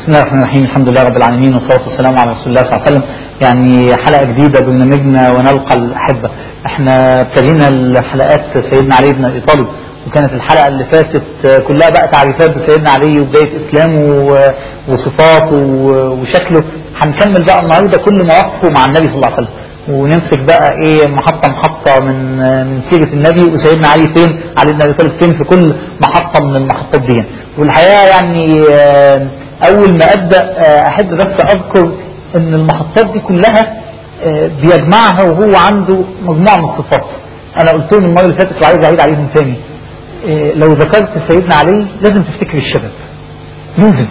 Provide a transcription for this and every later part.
بسم الله الرحمن الرحيم الحمد لله رب العالمين والصلاة والسلام على رسول الله صلى الله عليه وسلم يعني حلقة جديدة برنامجنا ونلقى الأحبة احنا ابتدينا الحلقات سيدنا علي بن أبي طالب وكانت الحلقة اللي فاتت كلها بقى تعريفات بسيدنا علي وبداية إسلامه و- وصفاته و- وشكله هنكمل بقى النهارده كل مواقفه مع النبي صلى الله عليه وسلم ونمسك بقى ايه محطة محطة من من سيرة النبي وسيدنا علي فين علي بن ابي طالب فين في كل محطة من المحطات دي والحقيقة يعني آه، اول ما ابدا آه، احب بس اذكر ان المحطات دي كلها آه، بيجمعها وهو عنده مجموعة من الصفات انا قلت لهم المرة اللي فاتت وعايز اعيد عليهم تاني آه، لو ذكرت سيدنا علي لازم تفتكر الشباب لازم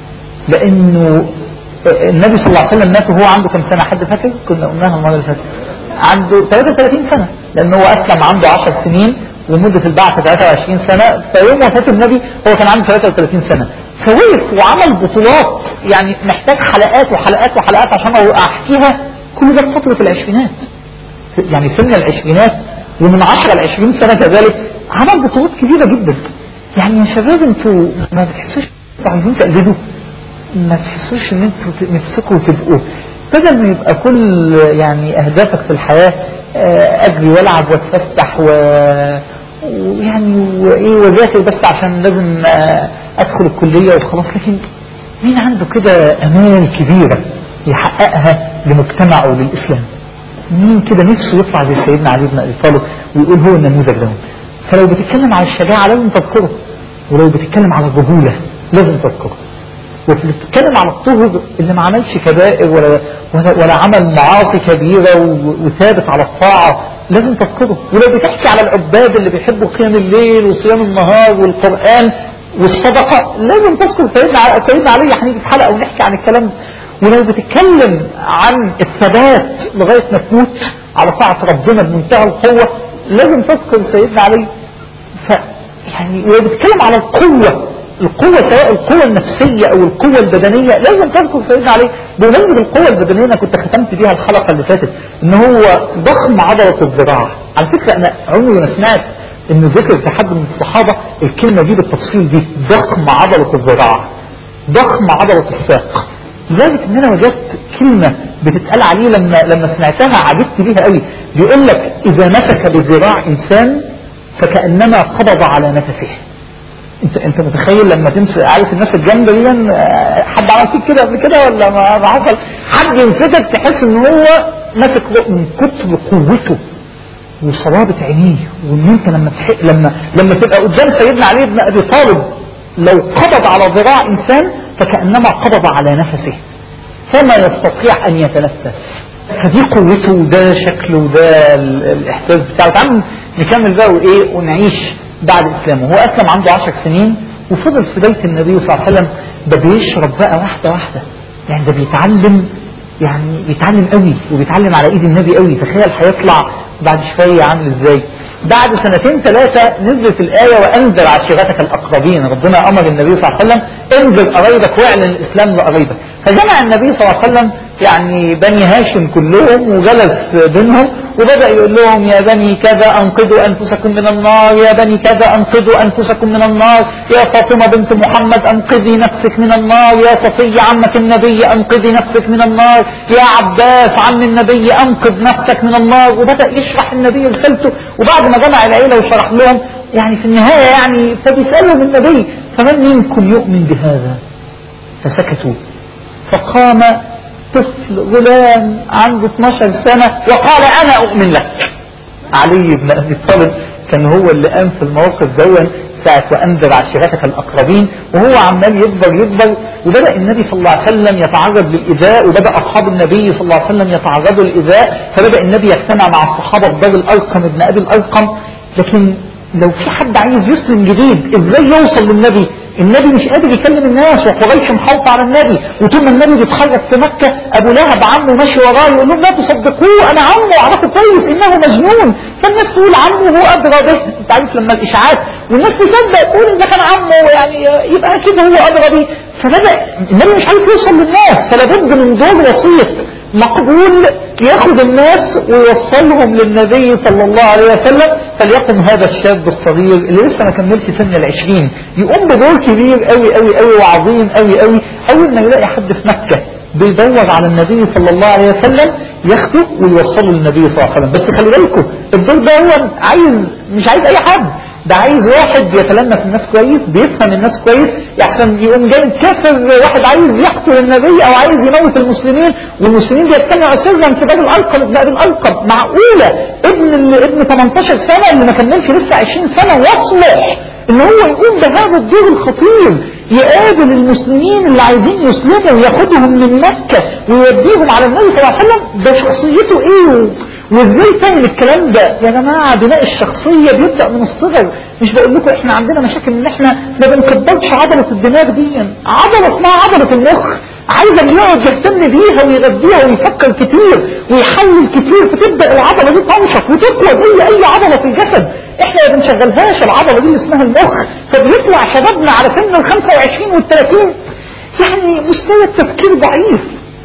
لانه النبي صلى الله عليه وسلم مات وهو عنده كم سنة حد فاكر كنا قلناها المرة اللي فاتت عنده 33 سنة لأنه هو أسلم عنده 10 سنين ومدة البعثة 23 سنة فيوم وفاة النبي هو كان عنده 33 سنة فوقف وعمل بطولات يعني محتاج حلقات وحلقات وحلقات عشان أحكيها كل ده في فترة العشرينات يعني سن العشرينات ومن 10 ل 20 سنة كذلك عمل بطولات كبيرة جدا يعني يا شباب انتوا ما بتحسوش انتوا عايزين تقلدوا ما تحسوش ان انتوا ت- نفسكم تبقوا بدل ما يبقى كل يعني اهدافك في الحياة آه، اجري والعب واتفتح و ويعني وايه وذاكر بس عشان لازم آه، ادخل الكلية وخلاص لكن مين عنده كده امال كبيرة يحققها لمجتمعه وللاسلام مين كده نفسه يطلع زي سيدنا علي بن ابي طالب ويقول هو النموذج ده فلو بتتكلم على الشجاعة لازم تذكره ولو بتتكلم على الرجولة لازم تذكره واللي بتتكلم على الطهر اللي ما عملش كبائر ولا ولا, ولا عمل معاصي كبيرة و- وثابت على الطاعة لازم تذكره ولو بتحكي على العباد اللي بيحبوا قيام الليل وصيام النهار والقرآن والصدقة لازم تذكر سيدنا ع- سيدنا علي هنيجي في حلقة ونحكي عن الكلام ده ولو بتتكلم عن الثبات لغاية ما تموت على طاعة ربنا بمنتهى القوة لازم تذكر سيدنا علي ف يعني لو بتتكلم على القوة القوة سواء القوة النفسية أو القوة البدنية لازم تذكر سيدنا علي بمناسبة القوة البدنية أنا كنت ختمت بيها الحلقة اللي فاتت إن هو ضخم عضلة الذراع على فكرة أنا عمري ما سمعت إن ذكر في حد من الصحابة الكلمة دي بالتفصيل دي ضخم عضلة الذراع ضخم عضلة الساق لذلك ان انا وجدت كلمة بتتقال عليه لما لما سمعتها عجبت بيها قوي بيقول لك اذا مسك بذراع انسان فكأنما قبض على نفسه انت انت متخيل لما تمسك عارف الناس الجامده دي آه، حد عمل فيك كده قبل كده ولا ما ما حصل حد يمسكك تحس ان هو ماسك بق- من كتر قوته وصلابة عينيه وان انت لما تحق لما لما تبقى قدام سيدنا علي بن ابي طالب لو قبض على ذراع انسان فكانما قبض على نفسه فما يستطيع ان يتنفس فدي قوته وده شكله وده ال- الاحساس بتاعه تعالوا نكمل بقى وايه ونعيش بعد اسلامه هو اسلم عنده عشر سنين وفضل في بيت النبي صلى الله عليه وسلم ده بيشرب بقى واحده واحده يعني ده بيتعلم يعني بيتعلم قوي وبيتعلم على ايد النبي قوي تخيل هيطلع بعد شويه عامل ازاي بعد سنتين ثلاثة نزلت الآية وأنذر عشيرتك الأقربين ربنا أمر النبي صلى الله عليه وسلم انذر قرايبك واعلن الإسلام لقرايبك فجمع النبي صلى الله عليه وسلم يعني بني هاشم كلهم وجلس بينهم وبدأ يقول لهم يا بني كذا أنقذوا أنفسكم من النار يا بني كذا أنقذوا أنفسكم من النار يا فاطمة بنت محمد أنقذي نفسك من النار يا صفية عمة النبي أنقذي نفسك من النار يا عباس عم النبي أنقذ نفسك من النار وبدأ يشرح النبي رسالته وبعد ما جمع العيلة وشرح لهم يعني في النهاية يعني فبيسألهم النبي فمن منكم يؤمن بهذا فسكتوا فقام طفل غلام عنده 12 سنة وقال أنا أؤمن لك علي بن أبي طالب كان هو اللي قام في الموقف دون ساعة وأنذر عشيرتك الأقربين وهو عمال يكبر يكبر وبدأ النبي صلى الله عليه وسلم يتعرض للإيذاء وبدأ أصحاب النبي صلى الله عليه وسلم يتعرضوا للإيذاء فبدأ النبي يجتمع مع الصحابة في دار الأرقم ابن أبي الأرقم لكن لو في حد عايز يسلم جديد ازاي يوصل للنبي النبي مش قادر يكلم الناس وقريش محوطة على النبي وطول ما النبي بيتحرك في مكة ابو لهب عمه ماشي وراه يقول لهم لا تصدقوه انا عمه اعرفه كويس انه مجنون فالناس تقول عمه هو ادرى به انت عارف لما الاشاعات والناس تصدق تقول ان ده كان عمه يعني يبقى كده هو ادرى به فبدا النبي مش عارف يوصل للناس فلا بد من دور وسيط مقبول ياخد الناس ويوصلهم للنبي صلى الله عليه وسلم فليقم هذا الشاب الصغير اللي لسه ما كملش سن العشرين يقوم بدور كبير قوي قوي قوي وعظيم قوي قوي اول ما يلاقي حد في مكة بيدور على النبي صلى الله عليه وسلم ياخده ويوصله للنبي صلى الله عليه وسلم بس خلي بالكم الدور ده هو عايز مش عايز اي حد ده عايز واحد بيتلمس الناس كويس بيفهم الناس كويس يحسن يقوم جاي كافر واحد عايز يقتل النبي او عايز يموت المسلمين والمسلمين بيجتمعوا سرا في باب الالقم ابن ابي الالقم معقوله ابن اللي ابن 18 سنه اللي ما كملش لسه 20 سنه يصلح ان هو يقوم بهذا الدور الخطير يقابل المسلمين اللي عايزين يسلموا وياخدهم من مكة ويوديهم على النبي صلى الله عليه وسلم ده شخصيته ايه وازاي فاهم الكلام ده يا جماعة بناء الشخصية بيبدأ من الصغر مش بقول لكم احنا عندنا مشاكل ان احنا ما بنكبرش عضلة الدماغ دي عضلة اسمها عضلة المخ عايز اللي يقعد يهتم بيها ويغذيها ويفكر كتير ويحلل كتير فتبدأ العضلة دي تنشط وتقوى زي اي عضلة في الجسد احنا ما بنشغلهاش العضلة دي اللي اسمها المخ فبيطلع شبابنا على سن ال 25 وال 30 يعني مستوى التفكير ضعيف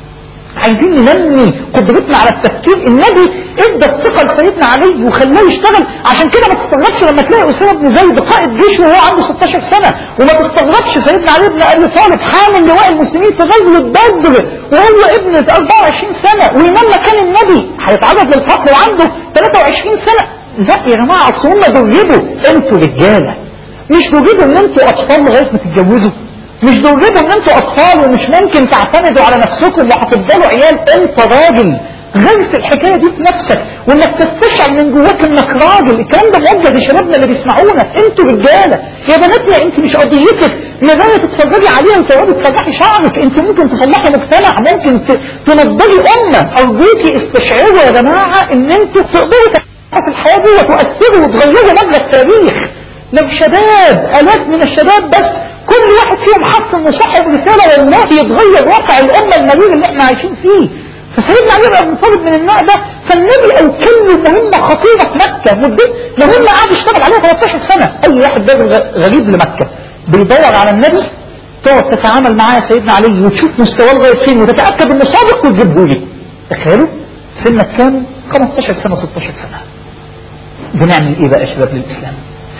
عايزين ننمي قدرتنا على التفكير النبي ادى الثقه لسيدنا علي وخلاه يشتغل عشان كده ما تستغربش لما تلاقي اسامه بن زيد قائد جيش وهو عنده 16 سنه وما تستغربش سيدنا علي بن ابي طالب حامل لواء المسلمين في غزوه بدر وهو ابن 24 سنه وينام مكان النبي هيتعرض للفقر وعنده 23 سنه لا يا جماعه اصل هم دربوا انتوا رجاله مش دربوا ان انتوا اطفال لغايه ما تتجوزوا مش دربوا ان انتوا اطفال ومش ممكن تعتمدوا على نفسكم وهتفضلوا عيال انت راجل غرس الحكايه دي في نفسك وانك تستشعر من جواك انك راجل الكلام ده موجه لشبابنا اللي بيسمعونا انتوا رجاله يا بناتنا انت مش قضيتك مرايه تتفرجي عليها وتقعدي تسرحي شعرك انت ممكن تصلحي مجتمع ممكن تنضجي امه ارجوكي استشعروا يا جماعه ان انتوا تقدروا في الحياه دي وتؤثروا وتغيروا مجرى التاريخ لو شباب الاف من الشباب بس كل واحد فيهم حس انه صاحب رسالة والله يتغير واقع الامة المرير اللي احنا عايشين فيه فسيدنا علي بن ابي طالب من النوع ده فالنبي اوكل له مهمة خطيرة في مكة مدة مهمة قعد يشتغل عليها 13 سنة اي واحد راجل غريب لمكة بيدور على النبي تقعد تتعامل معاه يا سيدنا علي وتشوف مستواه لغايه فين وتتاكد انه صادق وتجيبه لي تخيلوا سنك كام 15 سنة 16 سنة بنعمل ايه بقى يا شباب للاسلام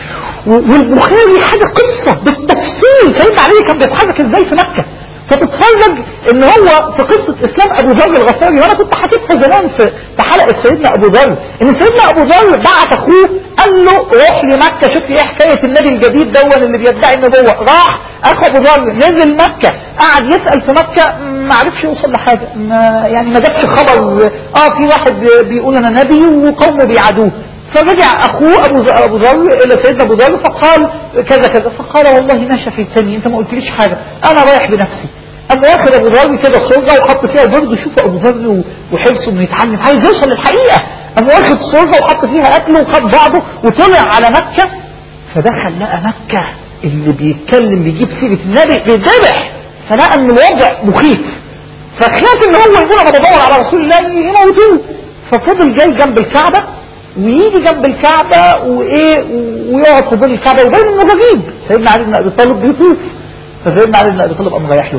والبخاري حاجة قصة بالتفصيل سيدنا علي كان بيتحرك ازاي في مكة فتتفرج ان هو في قصة اسلام ابو ذر الغفاري وانا كنت حكيتها زمان في في حلقة سيدنا ابو ذر ان سيدنا ابو ذر بعت اخوه قال له روح لمكة شوف لي ايه حكاية النبي الجديد دون اللي بيدعي النبوة راح اخو ابو ذر نزل مكة قعد يسأل في مكة ما عرفش يوصل لحاجة ما يعني ما جابش خبر اه في واحد بيقول انا نبي وقومه بيعادوه فرجع أخوه أبو أبو ذر إلى سيدنا أبو ذر فقال كذا كذا فقال والله ما شفيتني أنت ما قلتليش حاجة أنا رايح بنفسي أما واخد أبو ذر كده صورة وحط فيها برضه شوف أبو ذر وحرصه إنه يتعلم عايز يوصل للحقيقة أما واخد صورة وحط فيها أكله وخد بعضه وطلع على مكة فدخل لقى مكة اللي بيتكلم بيجيب سيرة النبي بيتذبح فلقى إن الوضع مخيف فخاف إن هو يقول أنا بدور على رسول الله يموتوه ففضل جاي جنب الكعبة ويجي جنب الكعبة وايه ويقعد في ظل الكعبة ويبين انه غريب سيدنا علي بن ابي طالب بيطوف فسيدنا علي بن ابي طالب قام رايح له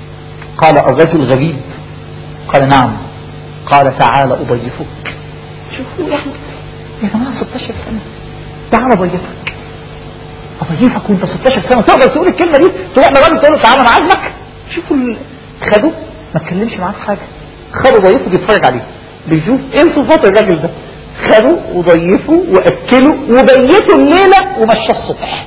قال الرجل غريب قال نعم قال تعال اضيفك شوفوا يعني يا جماعه 16 سنه تعال اضيفك اضيفك وانت 16 سنه تقدر تقول الكلمه دي تروح لراجل تقول له تعالى انا عازمك شوفوا ال... خدوه ما اتكلمش معاه في حاجه خدوا ضيفه بيتفرج عليه بيشوف ايه صفات الراجل ده خدوا وضيفوا واكلوا وبيتوا الليلة ومشوا الصبح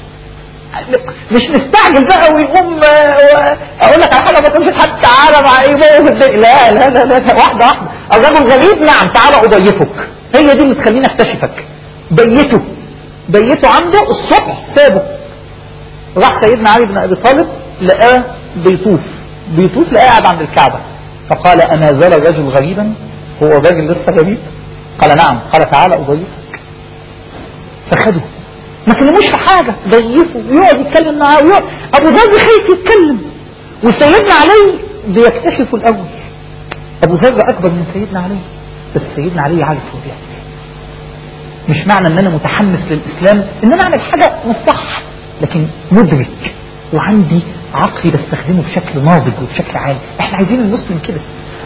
مش نستعجل بقى ويقوم اقول لك على حاجه ما تقولش حد تعالى مع ايه لا لا لا لا واحده واحده الرجل غريب نعم تعالى اضيفك هي دي اللي تخليني اكتشفك بيته بيته عنده الصبح سابه راح سيدنا علي بن ابي طالب لقاه بيطوف بيطوف لقاه قاعد عند الكعبه فقال اما زال الرجل غريبا هو الراجل لسه غريب قال نعم قال تعالى أضيفك فخده ما كلموش في حاجة ضيفه ويقعد يتكلم معاه ويقعد أبو ذر خايف يتكلم وسيدنا علي بيكتشفه الأول أبو ذر أكبر من سيدنا علي بس سيدنا علي عارف هو بيعمل ايه مش معنى ان انا متحمس للاسلام ان انا اعمل حاجة مش صح لكن مدرك وعندي عقلي بستخدمه بشكل ناضج وبشكل عالي احنا عايزين المسلم كده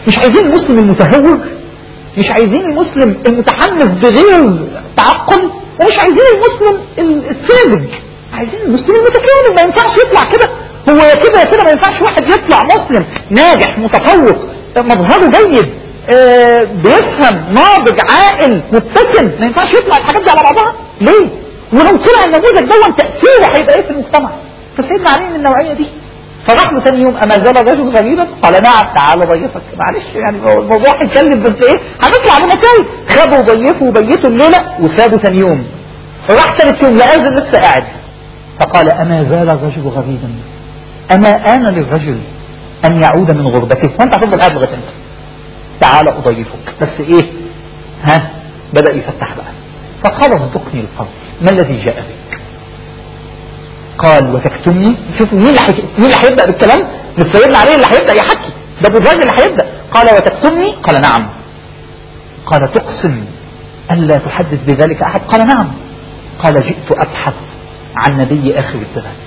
مش عايزين المسلم المتهور مش عايزين المسلم المتحمس بغير تعقل ومش عايزين المسلم الساذج عايزين المسلم المتكامل ما ينفعش يطلع كده هو يا كده يا كده ما ينفعش واحد يطلع مسلم ناجح متفوق مظهره جيد آه بيفهم ناضج عاقل مبتسم ما ينفعش يطلع الحاجات دي على بعضها ليه؟ ولو طلع النموذج ده تأثيره هيبقى ايه في المجتمع؟ فسيدنا علي من النوعية دي فراح له ثاني يوم أما زال رجل غريبا قال نعم تعال ضيفك معلش يعني الموضوع هيتكلم بس ايه هنطلع بمكايد خدوا ضيفوا وبيتوا الليلة وسابوا ثاني يوم راح ثالث يوم لقى لسه قاعد فقال أما زال الرجل غريبا أما آن للرجل أن يعود من غربته وأنت هتفضل قاعد لغاية أنت تعال أضيفك بس إيه ها بدأ يفتح بقى فقال اصدقني القول ما الذي جاء بك قال وتكتمني شوفوا مين اللي حي... مين اللي هيبدا بالكلام مش سيدنا علي اللي هيبدا يحكي ده ابو اللي هيبدا قال وتكتمني قال نعم قال تقسم الا تحدث بذلك احد قال نعم قال جئت ابحث عن نبي اخر الزمان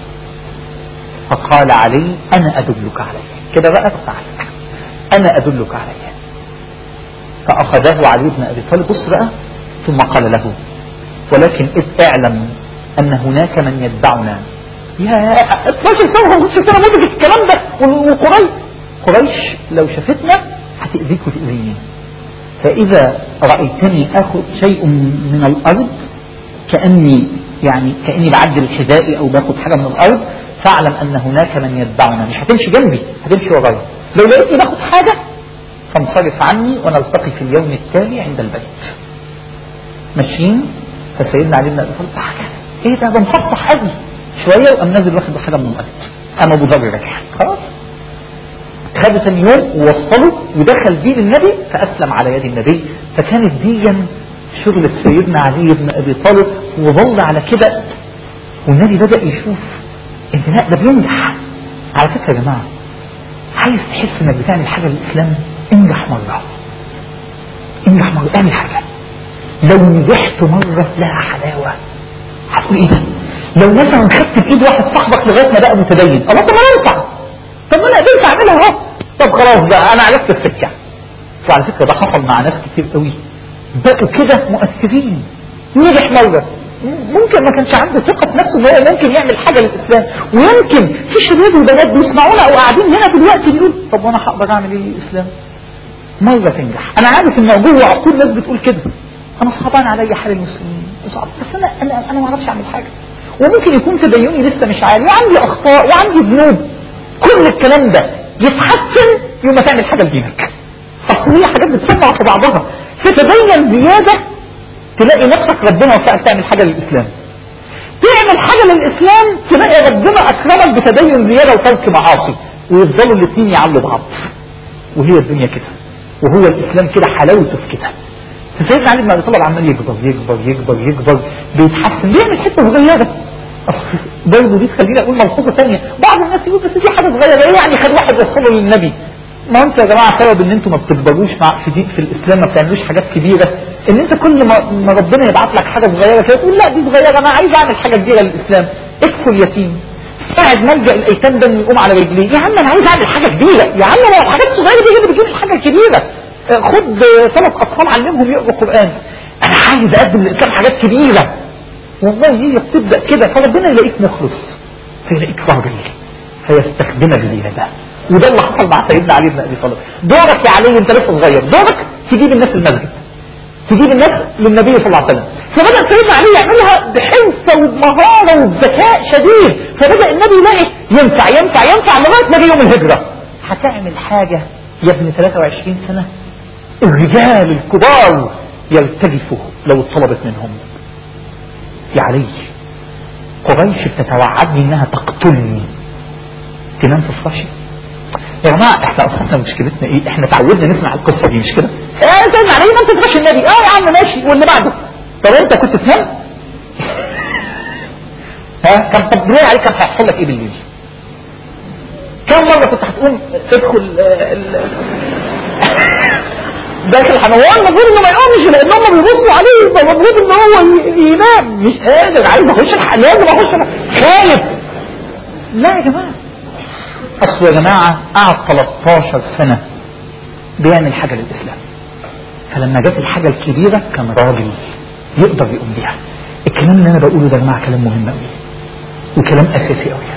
فقال علي انا ادلك عليه كده بقى تعال انا ادلك عليه فاخذه علي بن ابي طالب بص بقى ثم قال له ولكن اذ اعلم أن هناك من يتبعنا يا 12 سنة 15 سنة مدة الكلام ده وقريش قريش لو شافتنا هتأذيك وتأذيني فإذا رأيتني أخذ شيء من الأرض كأني يعني كأني بعدل حذائي أو باخد حاجة من الأرض فاعلم أن هناك من يتبعنا مش هتمشي جنبي هتمشي ورايا لو لقيتني باخد حاجة فانصرف عني ونلتقي في اليوم التالي عند البيت ماشيين فسيدنا علي بن ابي طالب حكى ايه ده ده مصفح قوي شوية وقام نازل واخد حاجة من الأرض قام أبو ذر رجع خلاص خد ثاني يوم ووصله ودخل بيه للنبي فأسلم على يد النبي فكانت ديا شغلة سيدنا علي بن أبي طالب وظل على كده والنبي بدأ يشوف ان لا ده بينجح على فكرة يا جماعة عايز تحس انك بتعمل حاجة للإسلام انجح مرة انجح مرة اعمل حاجة لو نجحت مرة لها حلاوة هتقول ايه ده لو مثلا خدت بايد واحد صاحبك لغايه ما بقى متدين الله طب ما ينفع طب ما انا قدرت اعملها اهو طب خلاص بقى انا عرفت السكه وعلى فكره ده حصل مع ناس كتير قوي بقوا كده مؤثرين نجح مره ممكن ما كانش عنده ثقة في نفسه ان هو ممكن يعمل حاجة للإسلام ويمكن في شباب وبنات بيسمعونا أو قاعدين هنا دلوقتي بيقول طب وأنا هقدر أعمل إيه للإسلام؟ مرة تنجح أنا عارف إن جوه عقول ناس بتقول كده أنا صعبان عليا حال المسلمين وصعب بس أنا أنا أنا ما أعرفش أعمل حاجة وممكن يكون تديني لسه مش عالي وعندي أخطاء وعندي ذنوب كل الكلام ده يتحسن يوم ما تعمل حاجة لدينك أصل هي حاجات بتسمع في بعضها فتبين زيادة تلاقي نفسك ربنا وفقك تعمل حاجة للإسلام تعمل حاجة للإسلام تلاقي ربنا أكرمك بتدين زيادة وترك معاصي ويفضلوا الاثنين يعلوا بعض وهي الدنيا كده وهو الإسلام كده حلاوته في كده فسيدنا علي بن ابي طالب عمال يكبر يكبر يكبر يكبر بيتحسن بيعمل حته صغيره برضه دي تخليني اقول ملحوظه ثانيه بعض الناس يقول بس دي حاجه صغيره ايه يعني خد واحد وصله للنبي ما انت يا جماعه سبب ان انتم ما بتكبروش مع في دين في الاسلام ما بتعملوش حاجات كبيره ان انت كل ما, ما ربنا يبعت لك حاجه صغيره كده تقول لا دي صغيره انا عايز اعمل حاجه كبيره للاسلام اكفل يتيم ساعد ملجا الايتام ده انه يقوم على رجليه يا عم انا عايز اعمل حاجه كبيره يا عم لو الحاجات الصغيره دي هي اللي بتجيب الحاجه الكبيره خد ثلاث اطفال علمهم يقروا قران انا عايز اقدم للاسلام حاجات كبيره والله هي بتبدا كده فربنا يلاقيك مخلص فيلاقيك راجل فيستخدمك زياده وده اللي حصل مع سيدنا علي بن ابي طالب دورك يا علي انت لسه صغير دورك تجيب الناس المسجد تجيب الناس للنبي صلى الله عليه وسلم فبدا سيدنا علي يعملها بحرصه وبمهاره وبذكاء شديد فبدا النبي يلاقي ينفع ينفع ينفع لغايه ما جه يوم الهجره هتعمل حاجه يا ابن 23 سنه الرجال الكبار يلتجفوا لو اتطلبت منهم يا علي قريش بتتوعدني انها تقتلني تنام في فراشي يا جماعة احنا اصلا مشكلتنا ايه احنا تعودنا نسمع القصة دي مش كده اه سيدنا علي ما انت تفرش النبي اه يا عم ماشي واللي بعده طب انت كنت تنام ها كان طب بالله عليك كان هيحصل لك ايه بالليل كم مرة كنت هتقوم تدخل داخل الحمام هو المفروض انه ما يقومش لان هم بيبصوا عليه فالمفروض ان هو ينام مش قادر عايز اخش الحق لازم اخش خايف لا يا جماعه اصل يا جماعه قعد 13 سنه بيعمل حاجة للإسلام فلما جت الحاجة الكبيرة كان راجل يقدر يقوم بيها الكلام اللي أنا بقوله ده يا جماعة كلام مهم أوي وكلام أساسي أوي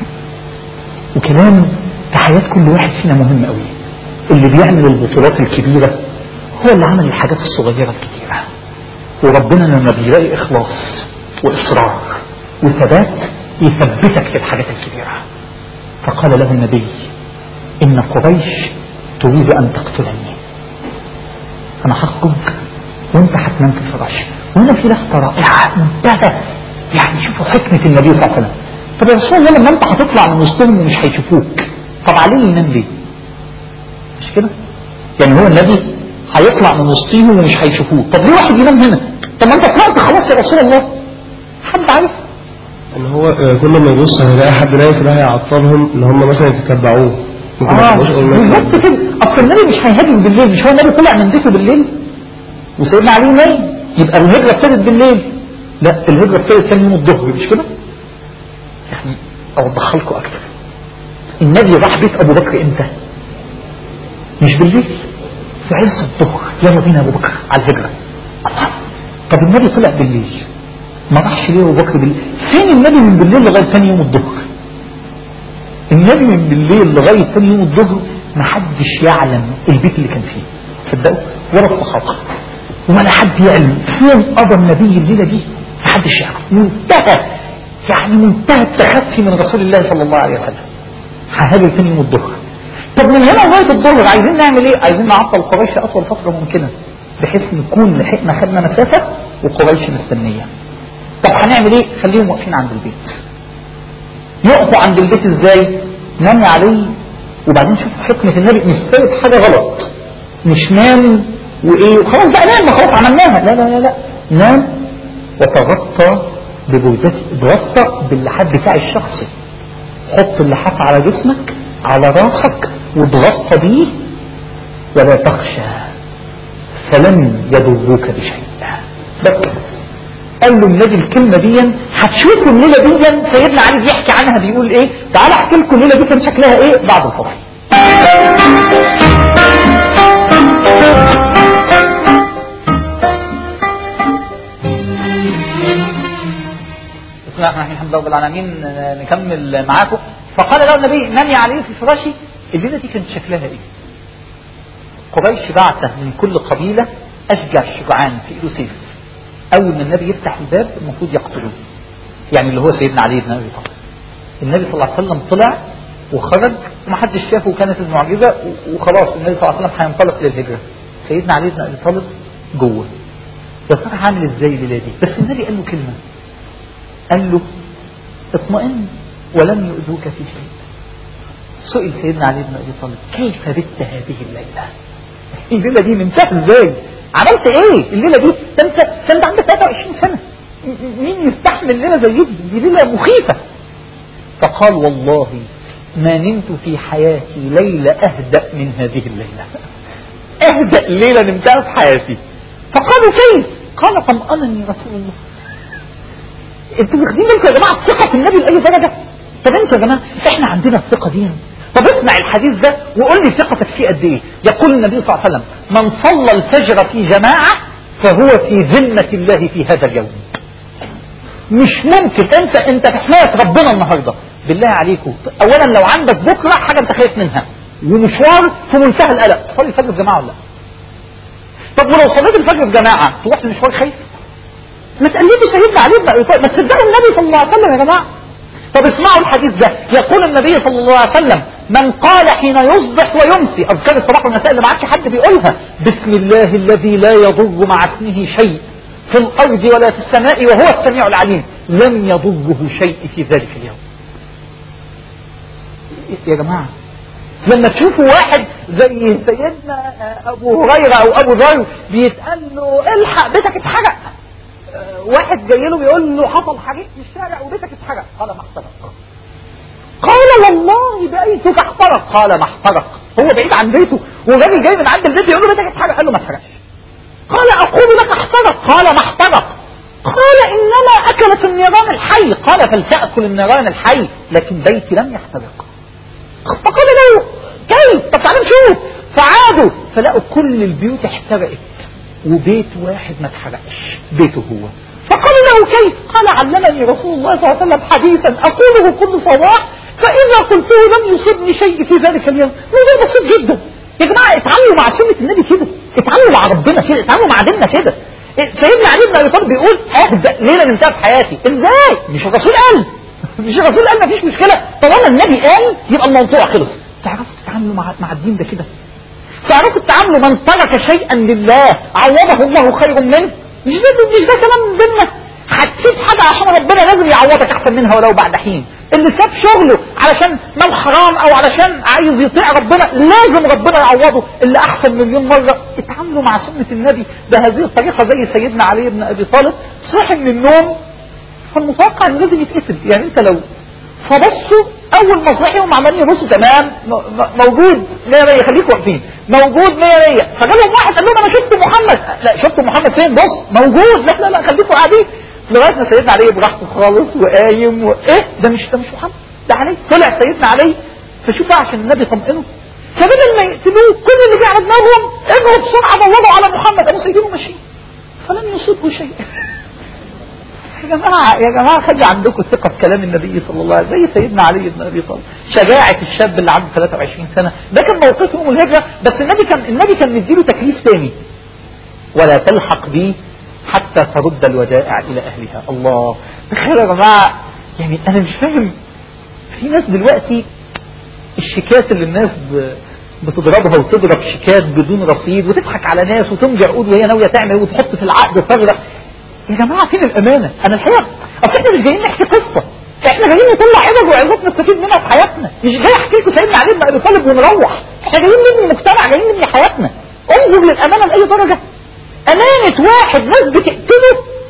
وكلام في حياة كل واحد فينا مهم أوي اللي بيعمل البطولات الكبيرة هو اللي عمل الحاجات الصغيرة الكتيرة وربنا لما بيلاقي إخلاص وإصرار وثبات يثبتك في الحاجات الكبيرة فقال له النبي إن قريش تريد أن تقتلني أنا هخرج وأنت هتنام في الفراش وهنا في لفتة رائعة منتهى يعني شوفوا حكمة النبي صلى الله عليه وسلم طب يا رسول الله لما أنت هتطلع من وسطهم ومش هيشوفوك طب عليه ينام ليه؟ مش كده؟ يعني هو النبي هيطلع من وسطهم ومش هيشوفوه طب ليه واحد ينام هنا؟ طب ما أنت طلعت خلاص يا رسول الله حد عارف ان هو آه، كل ما يبص هيلاقي حد نايم فده هيعطلهم ان هم مثلا يتتبعوه ممكن ما اه يبقوش أول ما بالظبط يطلع. كده اصل النبي مش هيهاجم بالليل مش هو النبي طلع من بيته بالليل وسيدنا علي نايم يبقى الهجره ابتدت بالليل لا الهجره ابتدت ثاني يوم الظهر مش كده؟ يعني اوضحها لكم اكتر النبي راح بيت ابو بكر امتى؟ مش بالليل في عز الظهر يلا بينا ابو بكر على الهجره الله طب النبي طلع بالليل ما راحش ليه ابو بكر بالليل فين النبي من بالليل لغايه ثاني يوم الظهر النبي من بالليل لغايه ثاني يوم الظهر ما حدش يعلم البيت اللي كان فيه تصدقوا ولا الصحابه ولا حد يعلم فين قضى النبي الليله دي ما حدش يعرف منتهى يعني منتهى التخفي من رسول الله صلى الله عليه وسلم ههاجر ثاني يوم الظهر طب من هنا لغايه الظهر عايزين نعمل ايه؟ عايزين نعطل قريش اطول فتره ممكنه بحيث نكون لحقنا خدنا مسافه وقريش مستنيه طب هنعمل ايه؟ خليهم واقفين عند البيت يقفوا عند البيت ازاي نام عليه وبعدين شوف حكمة النبي مش سابت حاجة غلط مش نام وايه وخلاص بقى نام ما خلاص عملناها لا لا لا لا نام وتغطى ببردتي اتغطى باللحاف بتاعي الشخصي حط اللحاف على جسمك على راسك واتغطى بيه ولا تخشى فلن يضروك بشيء بس قال له النبي الكلمة دي هتشوفوا الليلة دي سيدنا علي بيحكي عنها بيقول ايه تعال احكي لكم الليلة دي كان شكلها ايه بعد الفصل بسم الله الرحمن الرحيم الحمد لله رب العالمين آه، نكمل معاكم فقال له النبي نمي عليه في فراشي الليلة دي كانت شكلها ايه قريش بعثه من كل قبيلة أشجع شجعان في إيده سيف أول ما النبي يفتح الباب المفروض يقتلوه يعني اللي هو سيدنا علي بن أبي طالب النبي صلى الله عليه وسلم طلع وخرج ومحدش شافه وكانت المعجزة و- وخلاص النبي صلى الله عليه وسلم هينطلق للهجرة سيدنا علي بن أبي طالب جوه يا ترى هعمل ازاي الليلة دي بس النبي قال له كلمة قال له اطمئن ولن يؤذوك في شيء سئل سيدنا علي بن ابي طالب كيف بت هذه الليله؟ الليله دي نمتها ازاي؟ عملت ايه؟ الليله دي ده انت ده انت عندك 23 سنه م- م- مين يستحمل ليله زي دي؟ دي ليله مخيفه فقال والله ما نمت في حياتي ليله اهدأ من هذه الليله اهدأ ليله نمتها في حياتي فقالوا كيف؟ قال طمأنني رسول الله انتوا واخدين بالكم يا جماعه الثقه في النبي لاي درجه؟ طب انتوا يا جماعه احنا عندنا الثقه دي طب اسمع الحديث ده وقول لي ثقتك فيه قد ايه؟ يقول النبي صلى الله عليه وسلم من صلى الفجر في جماعه فهو في ذمه الله في هذا اليوم. مش ممكن انت انت في حمايه ربنا النهارده بالله عليكم اولا لو عندك بكره حاجه انت خايف منها ومشوار في منتهى القلق تصلي الفجر في جماعه ولا لا؟ طب ولو صليت الفجر في جماعه تروح المشوار خايف؟ ما تقلدوا سيدنا علي بن ابي طالب ما تصدقوا النبي صلى الله عليه وسلم يا جماعه طب اسمعوا الحديث ده يقول النبي صلى الله عليه وسلم من قال حين يصبح ويمسي اذكار الصباح والمساء اللي ما عادش حد بيقولها بسم الله الذي لا يضر مع اسمه شيء في الارض ولا في السماء وهو السميع العليم لم يضره شيء في ذلك اليوم يا جماعه لما تشوفوا واحد زي سيدنا ابو هريره او ابو ذر بيتقال له الحق بيتك اتحرق آه، واحد جاي له بيقول له حصل حريق في الشارع وبيتك اتحرق قال ما احترق قال والله بيتك احترق قال ما احترق هو بعيد عن بيته والراجل جاي من عند البيت يقول له بيتك اتحرق قال له ما اتحرقش قال اقول لك احترق قال ما احترق قال انما اكلت النيران الحي قال فلتاكل النيران الحي لكن بيتي لم يحترق فقال له كيف طب تعالى نشوف فعادوا فلقوا كل البيوت احترقت وبيت واحد ما اتحرقش بيته هو فقالوا له كيف قال علمني رسول الله صلى الله عليه وسلم حديثا أقوله كل صباح فإذا قلته لم يصبني شيء في ذلك اليوم موضوع بسيط جدا يا جماعة اتعاملوا مع سنة النبي كده اتعاملوا مع ربنا كده اتعاملوا مع ديننا كده سيدنا علي بن ابي طالب بيقول اهدأ ليله ننتهي في حياتي ازاي مش الرسول قال مش الرسول قال مفيش مشكله طالما النبي قال يبقى الموضوع خلص تعرفوا تتعاملوا مع مع الدين ده كده تعرفوا تتعاملوا من ترك شيئا لله عوضه الله خير منه مش ده مش ده كلام ديننا هتسيب حاجة عشان ربنا لازم يعوضك أحسن منها ولو بعد حين اللي ساب شغله علشان مال حرام أو علشان عايز يطيع ربنا لازم ربنا يعوضه اللي أحسن مليون مرة اتعاملوا مع سنة النبي بهذه الطريقة زي سيدنا علي بن أبي طالب صحي من النوم فالمتوقع انه لازم يتقتل يعني انت لو فبصوا اول ما صحيهم عمالين يبصوا تمام موجود 100 100 خليكم واقفين موجود 100 100 فجالهم واحد قال لهم انا شفت محمد لا شفت محمد فين بص موجود لا لا لا خليكم قاعدين لغايه ما سيدنا علي براحته خالص وقايم وايه ده مش ده مش محمد ده علي طلع سيدنا علي فشوف بقى عشان النبي طمئنه فبدل ما يقتلوه كل اللي جه على دماغهم اجروا بسرعه دوروا على محمد قاموا سايبينه ماشيين فلم يصيبه شيء يا جماعة يا جماعة خلي عندكم ثقة في كلام النبي صلى الله عليه وسلم زي سيدنا علي بن أبي طالب شجاعة الشاب اللي عنده 23 سنة ده كان موقفه يوم الهجرة بس النبي كان النبي كان مديله تكليف تاني ولا تلحق بي حتى ترد الودائع إلى أهلها الله تخيل يا جماعة يعني أنا مش فاهم في ناس دلوقتي الشيكات اللي الناس بتضربها وتضرب شيكات بدون رصيد وتضحك على ناس وتمجع عقود وهي ناوية تعمل وتحط في العقد ثغرة يا جماعة فين الأمانة أنا الحقيقة أصل إحنا مش جايين نحكي قصة إحنا جايين نطلع عبر وعظات نستفيد منها في حياتنا مش جاي أحكي لكم سيدنا علي بن أبي طالب ونروح إحنا جايين نبني المجتمع جايين نبني حياتنا انظر للأمانة لأي درجة أمانة واحد ناس بتقتله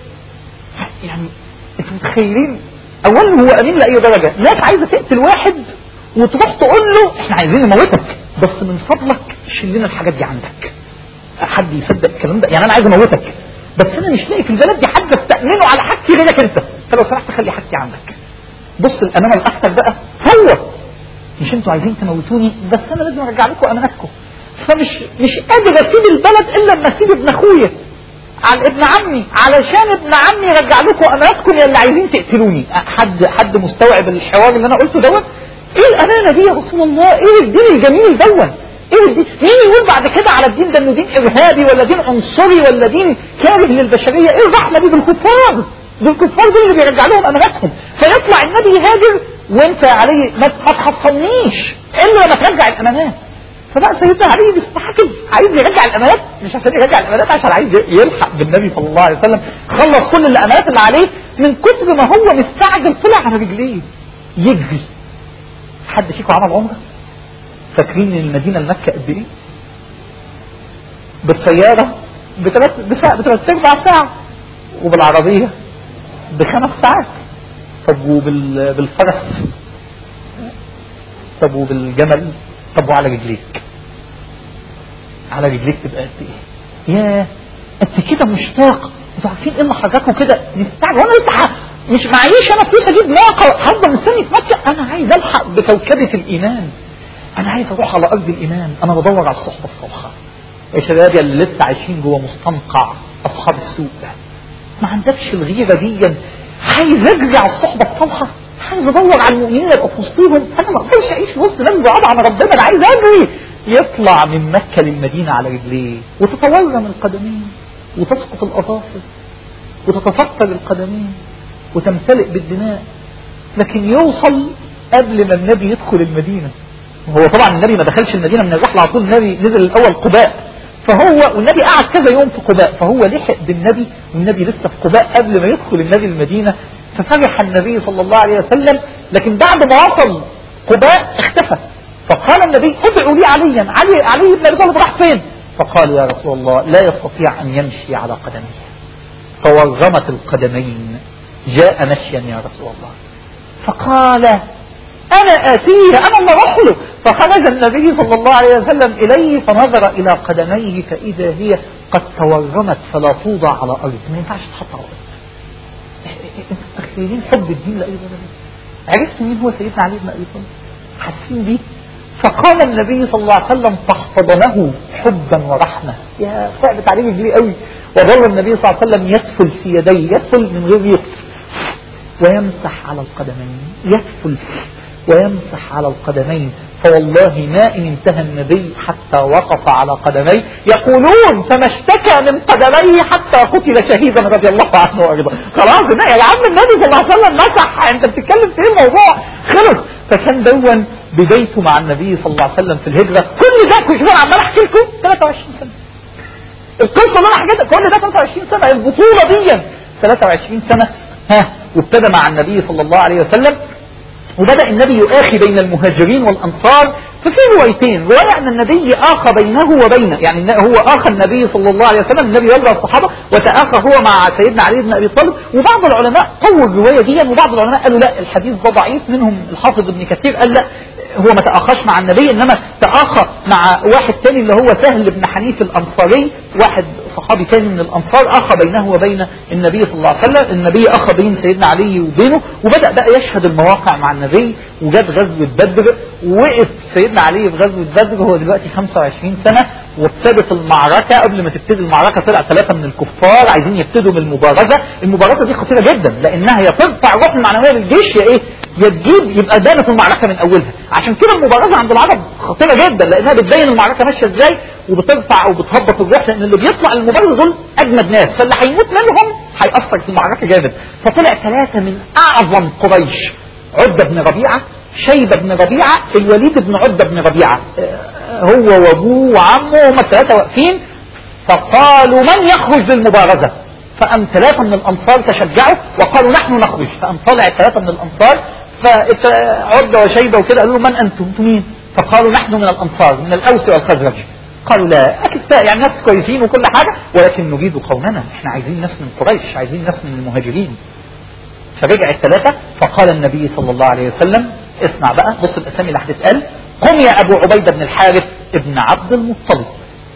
يعني أنتوا متخيلين أولا هو أمين لأي درجة ناس عايزة تقتل واحد وتروح تقول له إحنا عايزين نموتك بس من فضلك شيل لنا الحاجات دي عندك حد يصدق الكلام ده يعني أنا عايز أموتك بس انا مش لاقي في البلد دي حد استأمنه على حاجتي غيرك انت فلو سمحت خلي حاجتي عندك بص الامانه الاكثر بقى هو مش انتوا عايزين تموتوني بس انا لازم ارجع لكم امانتكم فمش مش قادر اسيب البلد الا لما اسيب ابن اخويا على ابن عمي علشان ابن عمي يرجع لكم امانتكم يا اللي عايزين تقتلوني حد حد مستوعب الحوار اللي انا قلته دوت ايه الامانه دي يا رسول الله ايه الدين الجميل دوت ايه الدين مين يقول بعد كده على الدين ده انه دين ارهابي ولا دين عنصري ولا دين كاره للبشريه ايه الرحمه دي بالكفار بالكفار دول اللي بيرجع لهم اماناتهم فيطلع النبي يهاجر وانت يا علي ما تحصلنيش الا لما ترجع الامانات فبقى سيدنا علي بيستحكم عايز يرجع الامانات مش عشان يرجع الامانات عشان عايز يلحق بالنبي صلى الله عليه وسلم خلص كل الامانات اللي عليه من كتر ما هو مستعجل طلع على رجليه يجري حد فيكم عمل عمره فاكرين ان المدينه لمكه قد ايه؟ بالسياره بثلاث بثلاث ارباع ساعه وبالعربيه بخمس ساعات طب وبال بالفرس طب وبالجمل طب وعلى رجليك على رجليك تبقى قد ايه؟ ياه انت كده مشتاق انتوا عارفين ايه اللي حركوا كده مستعجل وانا لسه مش معيش انا فلوس اجيب ناقه هفضل مستني في مكه انا عايز الحق بكوكبه الايمان انا عايز اروح على ارض الايمان انا بدور على الصحبه الصالحه يا شباب اللي لسه عايشين جوه مستنقع اصحاب السوق ما عندكش الغيره دي عايز اجري على الصحبه الصالحه عايز ادور على المؤمنين اللي في وسطهم انا ما اقدرش اعيش في وسط ناس بعاد عن ربنا انا عايز اجري يطلع من مكه للمدينه على رجليه وتتورم القدمين وتسقط الاظافر وتتفطر القدمين وتمتلئ بالدماء لكن يوصل قبل ما النبي يدخل المدينه هو طبعا النبي ما دخلش المدينة من الرحلة على طول النبي نزل الأول قباء فهو والنبي قعد كذا يوم في قباء فهو لحق بالنبي والنبي لسه في قباء قبل ما يدخل النبي المدينة ففرح النبي صلى الله عليه وسلم لكن بعد ما وصل قباء اختفى فقال النبي ادعوا لي عليا علي علي بن ابي طالب راح فين؟ فقال يا رسول الله لا يستطيع ان يمشي على قدميه فورمت القدمين جاء مشيا يا رسول الله فقال أنا آتيه أنا اللي أروح له فخرج النبي صلى الله عليه وسلم إليه فنظر إلى قدميه فإذا هي قد تورمت فلا توضع على أرض ما ينفعش تحط على أرض متخيلين حب الدين لأي درجة عرفت مين هو سيدنا علي بن أبي طالب حاسين بيه فقال النبي صلى الله عليه وسلم فاحتضنه حبا ورحمة يا صعبت عليه رجلي قوي وظل النبي صلى الله عليه وسلم يدفل في يديه يدفل من غير يقف ويمسح على القدمين يدفل ويمسح على القدمين فوالله ما إن انتهى النبي حتى وقف على قدميه يقولون فما اشتكى من قدميه حتى قتل شهيدا رضي الله عنه وارضاه خلاص لا يا عم النبي صلى الله عليه وسلم مسح انت بتتكلم في ايه الموضوع خلص فكان دون بدايته مع النبي صلى الله عليه وسلم في الهجرة كل ده كنت انا عمال احكي لكم 23 سنة القصة اللي انا حكيتها كل ده 23 سنة البطولة دي 23 سنة ها وابتدى مع النبي صلى الله عليه وسلم وبدأ النبي يؤاخي بين المهاجرين والأنصار ففي روايتين رواية أن النبي آخى بينه وبين يعني هو آخى النبي صلى الله عليه وسلم النبي يرضى الصحابة وتآخى هو مع سيدنا علي بن أبي طالب وبعض العلماء قووا الرواية دي وبعض العلماء قالوا لا الحديث ده ضعيف منهم الحافظ ابن كثير قال لا هو ما تآخاش مع النبي إنما تآخى مع واحد تاني اللي هو سهل بن حنيف الأنصاري واحد صحابي تاني من الأنصار أخى بينه وبين النبي صلى الله عليه وسلم النبي أخى بين سيدنا علي وبينه وبدأ بقى يشهد المواقع مع النبي وجات غزوة بدر ووقف سيدنا علي في غزوة بدر هو دلوقتي 25 سنة وابتدت المعركة قبل ما تبتدي المعركة طلع ثلاثة من الكفار عايزين يبتدوا بالمبارزة المبارزة دي خطيرة جدا لأنها يا ترفع الروح المعنوية للجيش يا إيه يا تجيب يبقى بانت المعركة من أولها عشان كده المبارزة عند العرب خطيرة جدا لأنها بتبين المعركة ماشية إزاي وبترفع أو بتهبط الروح لأن اللي بيطلع المبارزة دول أجمد ناس فاللي هيموت منهم هيأثر في المعركة جامد فطلع ثلاثة من أعظم قريش عدة بن ربيعة شيبة بن ربيعة الوليد بن عدة بن ربيعة هو وابوه وعمه هم الثلاثة واقفين فقالوا من يخرج للمبارزة فأم ثلاثة من الأنصار تشجعوا وقالوا نحن نخرج فأم طلع ثلاثة من الأنصار فعدة وشيبة وكده قالوا من أنتم أنتم مين فقالوا نحن من الأنصار من الأوس والخزرج قالوا لا أكفاء يعني ناس كويسين وكل حاجة ولكن نريد قومنا احنا عايزين ناس من قريش عايزين ناس من المهاجرين فرجع الثلاثة فقال النبي صلى الله عليه وسلم اسمع بقى بص الأسامي اللي هتتقال قم يا أبو عبيدة بن الحارث ابن عبد المطلب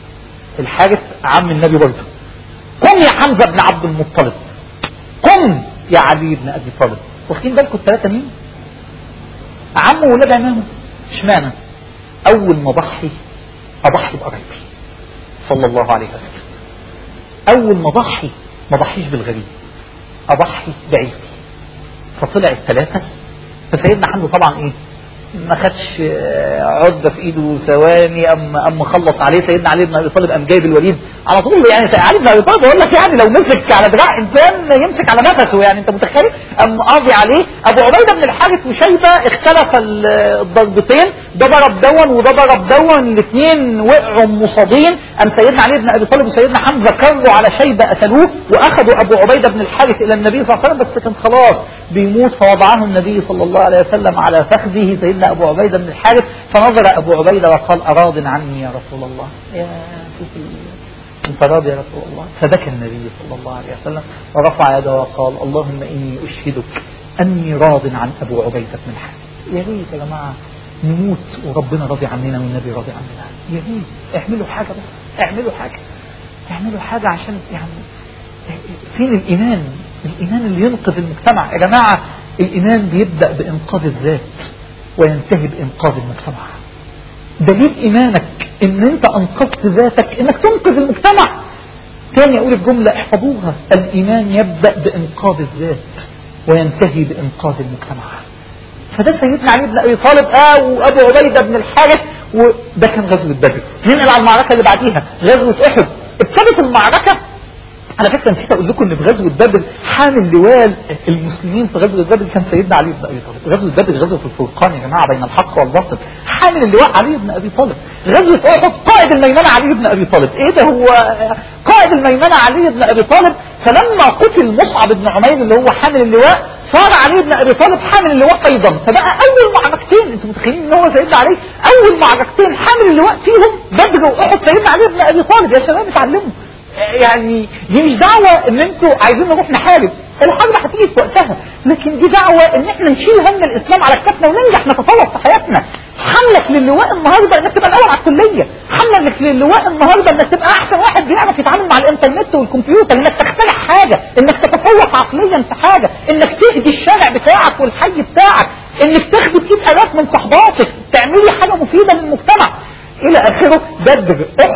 الحارث عم النبي برضه قم يا حمزة بن عبد المطلب قم يا علي بن أبي طالب واخدين بالكم الثلاثة مين عمه وولاد عمامه اشمعنى أول ما ضحي أضحي بقرايبي صلى الله عليه وسلم أول ما ضحي ما ضحيش بالغريب أضحي بعيلتي فطلع الثلاثة فسيدنا حمزة طبعا إيه ما خدش عدة في ايده ثواني ام ام خلص عليه سيدنا علي بن ابي طالب قام جايب الوليد على طول يعني علي بن ابي طالب بقول لك يعني لو مسك على دراع انسان يمسك على نفسه يعني انت متخيل ام قاضي عليه ابو عبيده بن الحارث وشيبه اختلف الضربتين ده ضرب دون وده ضرب دون الاثنين وقعوا مصابين ام سيدنا علي بن ابي طالب وسيدنا حمزه كروا على شيبه قتلوه واخذوا ابو عبيده بن الحارث الى النبي صلى الله عليه وسلم بس كان خلاص بيموت فوضعه النبي صلى الله عليه وسلم على فخذه سيدنا أبو عبيدة بن الحارث فنظر أبو عبيدة وقال أراض عني يا رسول الله يا سيدي انت راضي يا رسول الله فبكى النبي صلى الله عليه وسلم ورفع يده وقال اللهم إني أشهدك أني راض عن أبو عبيدة بن الحارث يا ريت يا جماعة نموت وربنا راضي عننا والنبي راضي عننا يا ريت اعملوا حاجة بقى اعملوا حاجة اعملوا حاجة عشان يعني فين الإيمان الإيمان اللي ينقذ المجتمع يا جماعة الإيمان بيبدأ بإنقاذ الذات وينتهي بإنقاذ المجتمع دليل إيمانك إن أنت أنقذت ذاتك إنك تنقذ المجتمع تاني أقول الجملة احفظوها الإيمان يبدأ بإنقاذ الذات وينتهي بإنقاذ المجتمع فده سيدنا علي بن أبي طالب آه وأبو عبيدة بن الحارث وده كان غزوة بدر ننقل على المعركة اللي بعديها غزوة أحد ابتدت المعركة على فكرة نسيت أقول لكم إن في غزوة بدر حامل لواء المسلمين في غزوة بدر كان سيدنا علي بن أبي طالب غزوة بدر غزوة الفرقان يا جماعة بين الحق والباطل حامل اللواء علي بن أبي طالب غزوة أحد قائد الميمنة علي بن أبي طالب إيه ده هو قائد الميمنة علي بن أبي طالب فلما قتل مصعب بن عمير اللي هو حامل اللواء صار علي بن أبي طالب حامل اللواء أيضا فبقى أول معركتين أنتم متخيلين إن هو سيدنا علي أول معركتين حامل اللواء فيهم بدر وأحد سيدنا علي بن أبي طالب يا شباب اتعلموا يعني دي مش دعوة ان انتوا عايزين نروح نحارب الحرب هتيجي في وقتها لكن دي دعوة ان احنا نشيل هم الاسلام على كتفنا وننجح نتفوق في حياتنا حملك للواء النهاردة انك تبقى الاول على الكلية حملك للواء النهاردة انك تبقى احسن واحد بيعرف يتعامل مع الانترنت والكمبيوتر انك تخترع حاجة انك تتفوق عقليا في حاجة انك تهدي الشارع بتاعك والحي بتاعك انك تاخدي كيس الاف من صحباتك تعملي حاجة مفيدة للمجتمع الى اخره بدر احد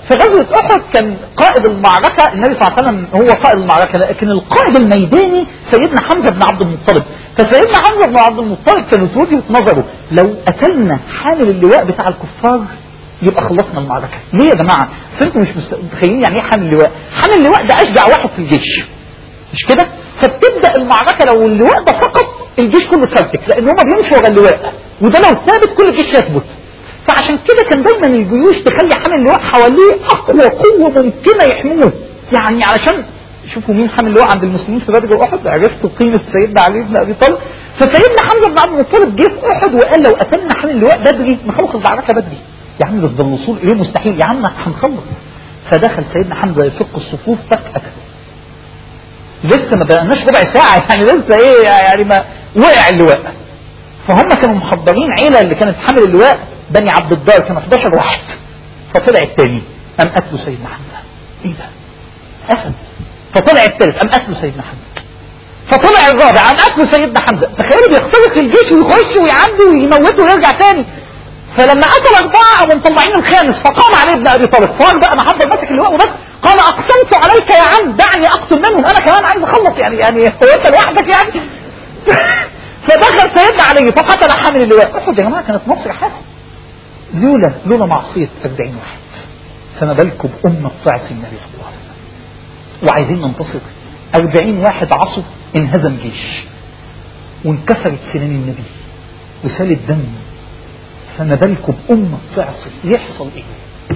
في غزوة أحد كان قائد المعركة النبي صلى الله عليه وسلم هو قائد المعركة لكن القائد الميداني سيدنا حمزة بن عبد المطلب فسيدنا حمزة بن عبد المطلب كانت وجهة نظره لو قتلنا حامل اللواء بتاع الكفار يبقى خلصنا المعركة ليه يا جماعة بس انتوا مش مست- متخيلين يعني ايه حامل اللواء حامل اللواء ده أشجع واحد في الجيش مش كده فبتبدا المعركه لو اللواء ده سقط الجيش كله اتفرتك لان هما بيمشوا ورا اللواء وده لو ثابت كل الجيش يثبت فعشان كده كان دايما الجيوش تخلي حامل اللواء حواليه اقوى قوه ممكنه يحموه يعني علشان شوفوا مين حامل اللواء عند المسلمين في بدر واحد عرفتوا قيمه سيدنا علي بن ابي طالب فسيدنا حمزه بن عبد المطلب جه في احد وقال لو قتلنا حامل اللواء بدري نخلص المعركه بدري يا عم ده الوصول اليه مستحيل يا عم هنخلص فدخل سيدنا حمزه يشق الصفوف فجاه لسه ما بقناش ربع ساعة يعني لسه ايه يعني ما وقع اللواء فهم كانوا محضرين عيلة اللي كانت حامل اللواء بني عبد الدار كانوا 11 واحد فطلع الثاني قام قتله سيدنا حمزة ايه ده؟ اسد فطلع الثالث قام قتله سيدنا حمزة فطلع الرابع قام قتله سيدنا حمزة تخيلوا بيخترق الجيش ويخش ويعدي ويموته ويرجع تاني فلما قتل أربعة قاموا مطلعين الخامس فقام عليه ابن أبي طالب فقال بقى أنا هفضل ماسك اللواء وبس قال أقسمت عليك يا عم دعني أقتل منهم أنا كمان عايز أخلص يعني يعني هو أنت لوحدك يعني فدخل سيدنا علي فقتل حامل اللواء أحد يا جماعة كانت مصر حاسة لولا لولا معصية 40 واحد فما بالكم بأمة تعصي النبي صلى الله عليه وسلم وعايزين ننتصر 40 واحد عصوا انهزم جيش وانكسرت سنان النبي وسال الدم فما بالكم بأمة تعصي يحصل ايه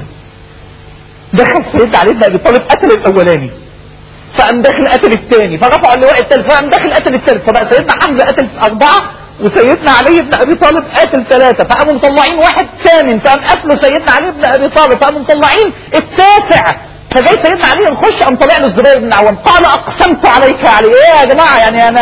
دخل سيدنا علي بن ابي طالب قتل الاولاني فقام داخل قتل الثاني فرفع اللواء الثالث فقام داخل قتل الثالث فبقى سيدنا حمزه قتل اربعه وسيدنا علي بن ابي طالب قاتل ثلاثه فقاموا مطلعين واحد ثامن فقام قتله سيدنا علي بن ابي طالب فقاموا مطلعين التاسع فجاي سيدنا علي يخش قام طالع له الزبير بن عوام قال اقسمت عليك يا علي ايه يا جماعه يعني انا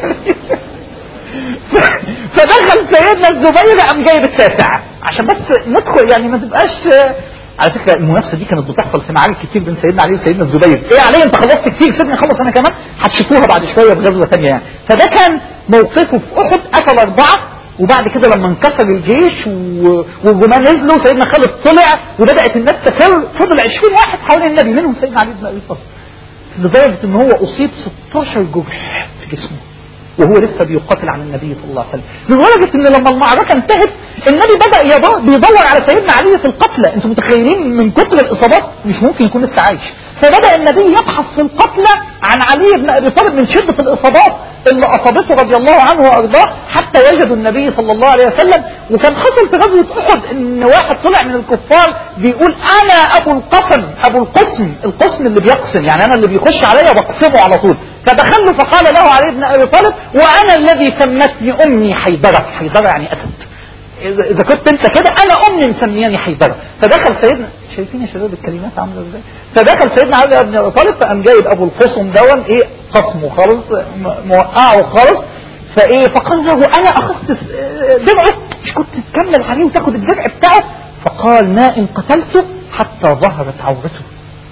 فدخل سيدنا الزبير قام جايب التاسع عشان بس ندخل يعني ما تبقاش على فكره المنافسه دي كانت بتحصل في معارك كتير بين سيدنا علي وسيدنا الزبير ايه علي انت خلصت كتير سيبني اخلص انا كمان هتشوفوها بعد شويه في غزوه ثانيه يعني فده كان موقفه في احد قتل اربعه وبعد كده لما انكسر الجيش و- والجماعه نزلوا سيدنا خالد طلع وبدات الناس تفر فضل 20 واحد حوالين النبي منهم سيدنا علي بن ابي طالب لدرجه ان هو اصيب 16 جرح في جسمه وهو لسه بيقاتل على النبي صلى الله عليه وسلم لدرجة ان لما المعركة انتهت النبي بدأ يدور بيدور على سيدنا علي في القتلى انتم متخيلين من كتر الاصابات مش ممكن يكون لسه عايش فبدأ النبي يبحث في القتلى عن علي بن ابي طالب من شدة الاصابات اللي اصابته رضي الله عنه وارضاه حتى وجدوا النبي صلى الله عليه وسلم وكان حصل في غزوة احد ان واحد طلع من الكفار بيقول انا ابو القسم ابو القسم القسم اللي بيقسم يعني انا اللي بيخش عليا بقسمه على طول فدخل له فقال له علي بن ابي طالب وانا الذي سمتني امي حيدره حيدره يعني اسد اذا إذا كنت انت كده انا امي مسمياني حيدره فدخل سيدنا شايفين يا شباب الكلمات عامله ازاي فدخل سيدنا علي بن ابي طالب فقام جايب ابو القسم دون ايه قسمه خالص م- موقعه خالص فايه فقال له انا اخذت س- درعه مش كنت تكمل عليه وتاخد الدرع بتاعه فقال ما ان قتلته حتى ظهرت عورته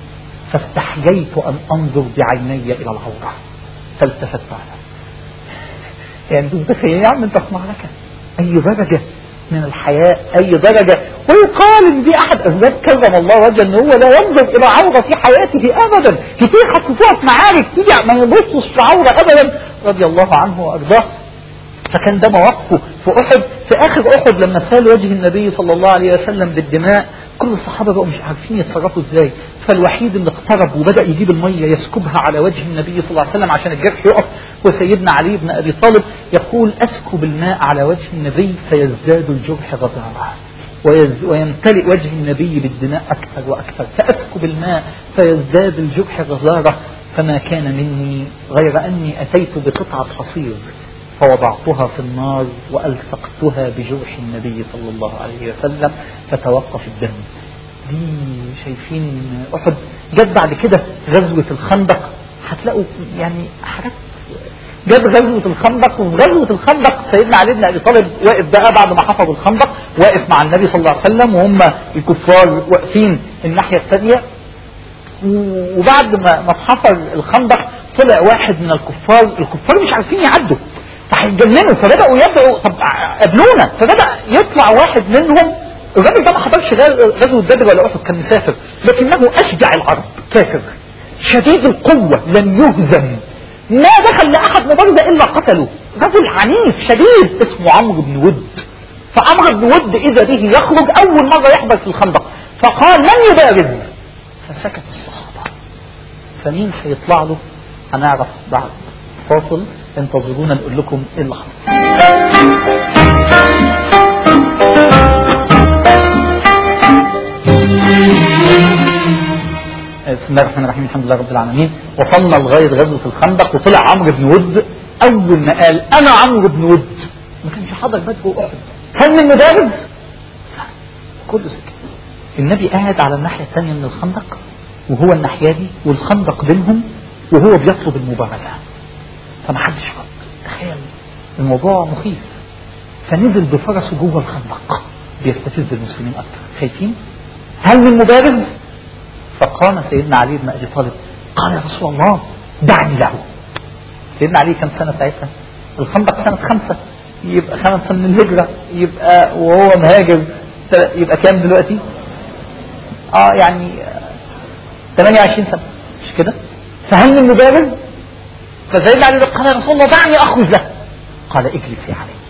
فاستحييت ان انظر بعيني الى العوره فالتفت على يعني انتوا متخيلين يا عم انت في معركه اي درجه من الحياء اي درجه ويقال ان دي احد اسباب كرم الله وجه ان هو لا ينظر الى عوره في حياته ابدا كتير هتشوفوها في معارك تيجي ما يبصش في عوره ابدا رضي الله عنه وارضاه فكان ده مواقفه في احد في اخر احد لما سال وجه النبي صلى الله عليه وسلم بالدماء كل الصحابه بقوا مش عارفين يتصرفوا ازاي فالوحيد اللي اقترب وبدا يجيب الميه يسكبها على وجه النبي صلى الله عليه وسلم عشان الجرح يقف وسيدنا علي بن ابي طالب يقول اسكب الماء على وجه النبي فيزداد الجرح غزارة ويز- ويمتلئ وجه النبي بالدماء أكثر وأكثر فأسكب الماء فيزداد الجرح غزارة فما كان مني غير أني أتيت بقطعة حصير فوضعتها في النار وألصقتها بجرح النبي صلى الله عليه وسلم فتوقف الدم دي شايفين أحد جت بعد كده غزوة الخندق هتلاقوا يعني حاجات جت غزوة الخندق وفي غزوة الخندق سيدنا علي بن أبي طالب واقف بقى بعد ما حفظوا الخندق واقف مع النبي صلى الله عليه وسلم وهم الكفار واقفين الناحية الثانية وبعد ما ما اتحفر الخندق طلع واحد من الكفار الكفار مش عارفين يعدوا فهيتجننوا فبدأوا يدعوا طب قابلونا فبدأ يطلع واحد منهم الراجل ده ما حضرش حضرش غزوة بدر ولا أحد كان مسافر لكنه أشجع العرب كافر شديد القوة لم يهزم ما دخل لأحد مبارزة إلا قتله رجل عنيف شديد اسمه عمرو بن ود فعمرو بن ود إذا به يخرج أول مرة يحضر في الخندق فقال من يبارز فسكت الصحابة فمين هيطلع له هنعرف بعد فاصل انتظرونا نقول لكم ايه اللي حصل بسم الله الرحمن الرحيم الحمد لله رب العالمين وصلنا لغايه غزوه الخندق وطلع عمرو بن ود اول ما قال انا عمرو بن ود ما كانش حضر بدر واحد كان من مدارس كله سكت النبي قاعد على الناحيه الثانيه من الخندق وهو الناحيه دي والخندق بينهم وهو بيطلب المبارزه فما حدش رد تخيل الموضوع مخيف فنزل بفرسه جوه الخندق بيستفز المسلمين اكثر خايفين هل من مبارز فقام سيدنا علي بن ابي طالب قال يا رسول الله دعني له سيدنا علي كم سنه ساعتها الخندق سنه خمسه يبقى خمس سنه من الهجره يبقى وهو مهاجر يبقى كام دلوقتي؟ اه يعني 28 سنه مش كده؟ فهل من مبارز؟ فسيدنا علي قال يا رسول الله دعني اخرج له قال اجلس يا علي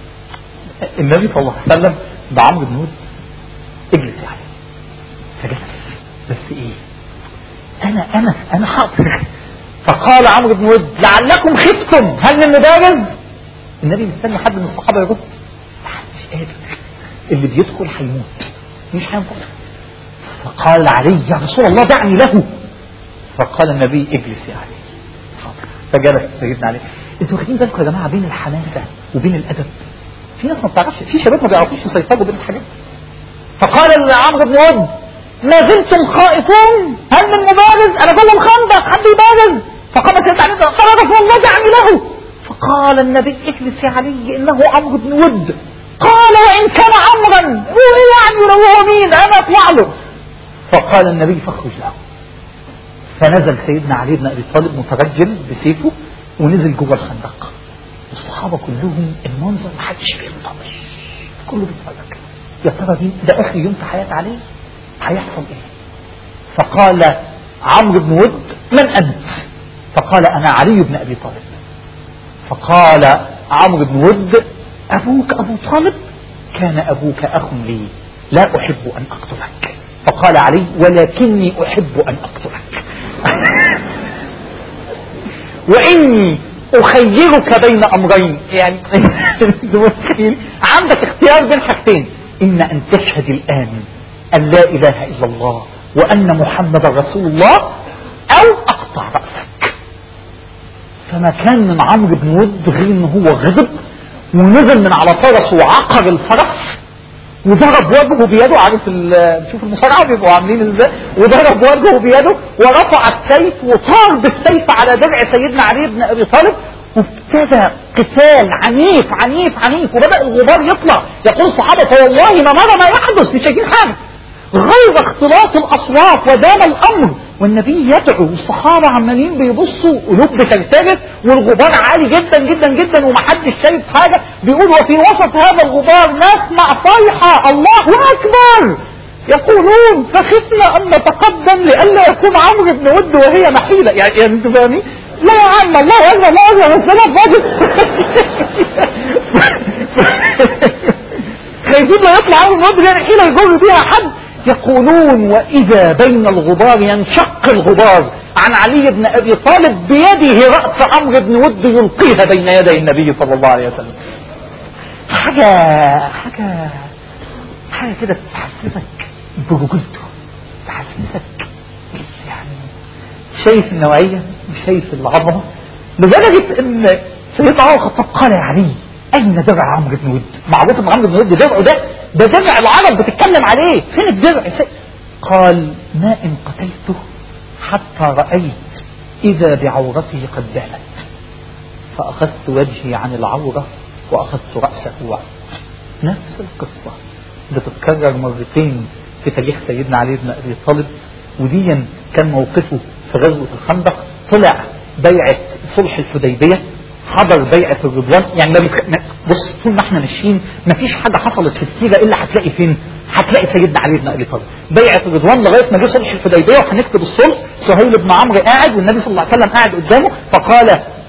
النبي صلى الله عليه وسلم ده عمرو بن ود اجلس يا علي فجلس بس ايه انا انا انا حاضر فقال عمرو بن ود لعلكم خفتم هل من مبارز النبي مستني حد من الصحابه يرد محدش قادر اللي بيدخل هيموت مش هينفع فقال علي يا رسول الله دعني له فقال النبي اجلس يا علي فجلس سيدنا علي انتوا واخدين بالكم يا جماعه بين الحماسه وبين الادب في ناس ما بتعرفش في شباب ما بيعرفوش يسيطروا بين الحاجات فقال لعمرو بن ود ما زلتم خائفون هل من مبارز انا جوه الخندق حد يبارز فقام سيدنا علي قال رسول الله دعني له فقال النبي اجلس يا علي انه عمرو بن ود قال وان كان عمرا هو ايه يعني لو هو مين انا اطلع له فقال النبي فاخرج له فنزل سيدنا علي بن ابي طالب مترجل بسيفه ونزل جوه الخندق الصحابه كلهم المنظر ما حدش بينطبش كله بيتفرج يا ترى دي ده اخر يوم في حياه علي هيحصل ايه فقال عمرو بن ود من انت فقال انا علي بن ابي طالب فقال عمرو بن ود ابوك ابو طالب كان ابوك اخ لي لا احب ان اقتلك فقال علي ولكني احب ان اقتلك واني اخيرك بين امرين يعني عندك اختيار بين حاجتين اما ان تشهد الان أن لا إله إلا الله وأن محمد رسول الله أو أقطع رأسك فما كان من عمرو بن ود غير ان هو غضب ونزل من على فرسه وعقر الفرس وضرب وجهه بيده عارف شوف المصارعه بيبقوا عاملين ازاي وضرب وجهه بيده ورفع السيف وطار بالسيف على درع سيدنا علي بن ابي طالب وابتدى قتال عنيف عنيف عنيف وبدا الغبار يطلع يقول الصحابه فوالله ما مر ما يحدث مش شايفين حاجه غير اختلاط الاصوات ودام الامر والنبي يدعو والصحابه عمالين بيبصوا قلوب بترتجف والغبار عالي جدا جدا جدا ومحدش شايف حاجه بيقول وفي وسط هذا الغبار نسمع صيحه الله اكبر يقولون فخفنا ان نتقدم لئلا يكون عمرو بن ود وهي نحيله يعني يعني انتوا فاهمين؟ لا يا عم الله اكبر الله اكبر السلام فاضل خايفين لا يطلع عمرو بن ود وهي نحيله يجر بيها حد يقولون وإذا بين الغبار ينشق الغبار عن علي بن أبي طالب بيده رأس عمرو بن ود يلقيها بين يدي النبي صلى الله عليه وسلم حاجة حاجة حاجة كده تحسسك برجولته تحسسك يعني شايف النوعية شايف العظمة لدرجة ان سيدنا عمر الخطاب قال يا علي اين درع عمرو بن ود معروف ان عمرو بن ود درعه ده ده درع العرب بتتكلم عليه فين الدرع قال ما ان قتلته حتى رأيت إذا بعورته قد بانت فأخذت وجهي عن العورة وأخذت رأسه وعد نفس القصة بتتكرر مرتين في تاريخ سيدنا علي بن أبي طالب وديا كان موقفه في غزوة الخندق طلع بيعة صلح الحديبية حضر بيعة الرضوان يعني ما بيك... بص طول ما احنا ماشيين ما فيش حاجة حصلت في السيرة إلا هتلاقي فين هتلاقي سيدنا علي بن ابي طالب بيعه الرضوان لغايه ما جه صلح الحديبيه وهنكتب الصلح سهيل بن عمرو قاعد والنبي صلى الله عليه وسلم قاعد قدامه فقال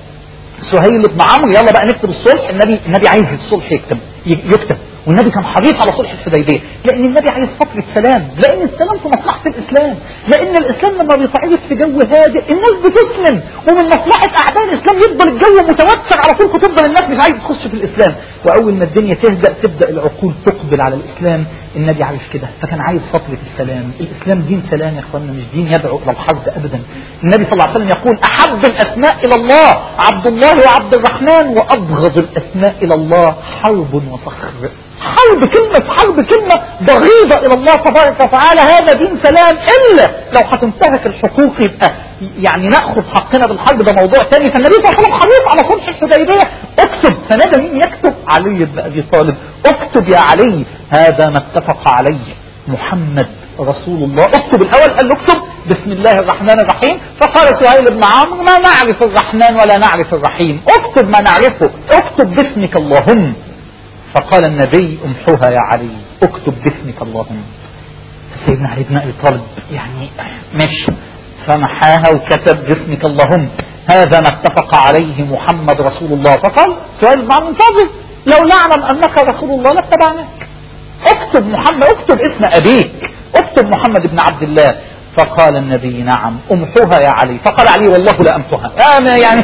سهيل بن عمرو يلا بقى نكتب الصلح النبي النبي عايز الصلح يكتب يكتب والنبي كان حريص على صلح الحديبيه لان النبي عايز فتره سلام لان السلام في مصلحه الاسلام لان الاسلام لما بيتعرف في جو هادئ الناس بتسلم ومن مصلحه اعداء الاسلام يفضل الجو متوتر على طول فتفضل الناس مش عايزه تخش في الاسلام واول ما الدنيا تهدأ تبدا العقول تقبل على الاسلام النبي عايز كده فكان عايز فتره السلام الاسلام دين سلام يا اخوانا مش دين يدعو الى الحرب ابدا النبي صلى الله عليه وسلم يقول احب الاسماء الى الله عبد الله وعبد الرحمن وابغض الاسماء الى الله حرب وصخر حرب كلمة حرب كلمة بغيضة إلى الله تبارك وتعالى هذا دين سلام إلا لو هتنتهك الحقوق يبقى يعني نأخذ حقنا بالحرب ده موضوع تاني فالنبي صلى الله عليه وسلم حريص على صلح الحديبية اكتب فنادى مين يكتب علي بن أبي طالب اكتب يا علي هذا ما اتفق عليه محمد رسول الله اكتب الأول قال له اكتب بسم الله الرحمن الرحيم فقال سهيل بن عمرو ما نعرف الرحمن ولا نعرف الرحيم اكتب ما نعرفه اكتب باسمك اللهم فقال النبي امحوها يا علي اكتب باسمك اللهم سيدنا علي بن ابي طالب يعني ماشي فمحاها وكتب باسمك اللهم هذا ما اتفق عليه محمد رسول الله فقال سؤال مع منتظر لو نعلم انك رسول الله لاتبعناك اكتب محمد اكتب اسم ابيك اكتب محمد بن عبد الله فقال النبي نعم امحوها يا علي فقال علي والله لا امحوها انا يعني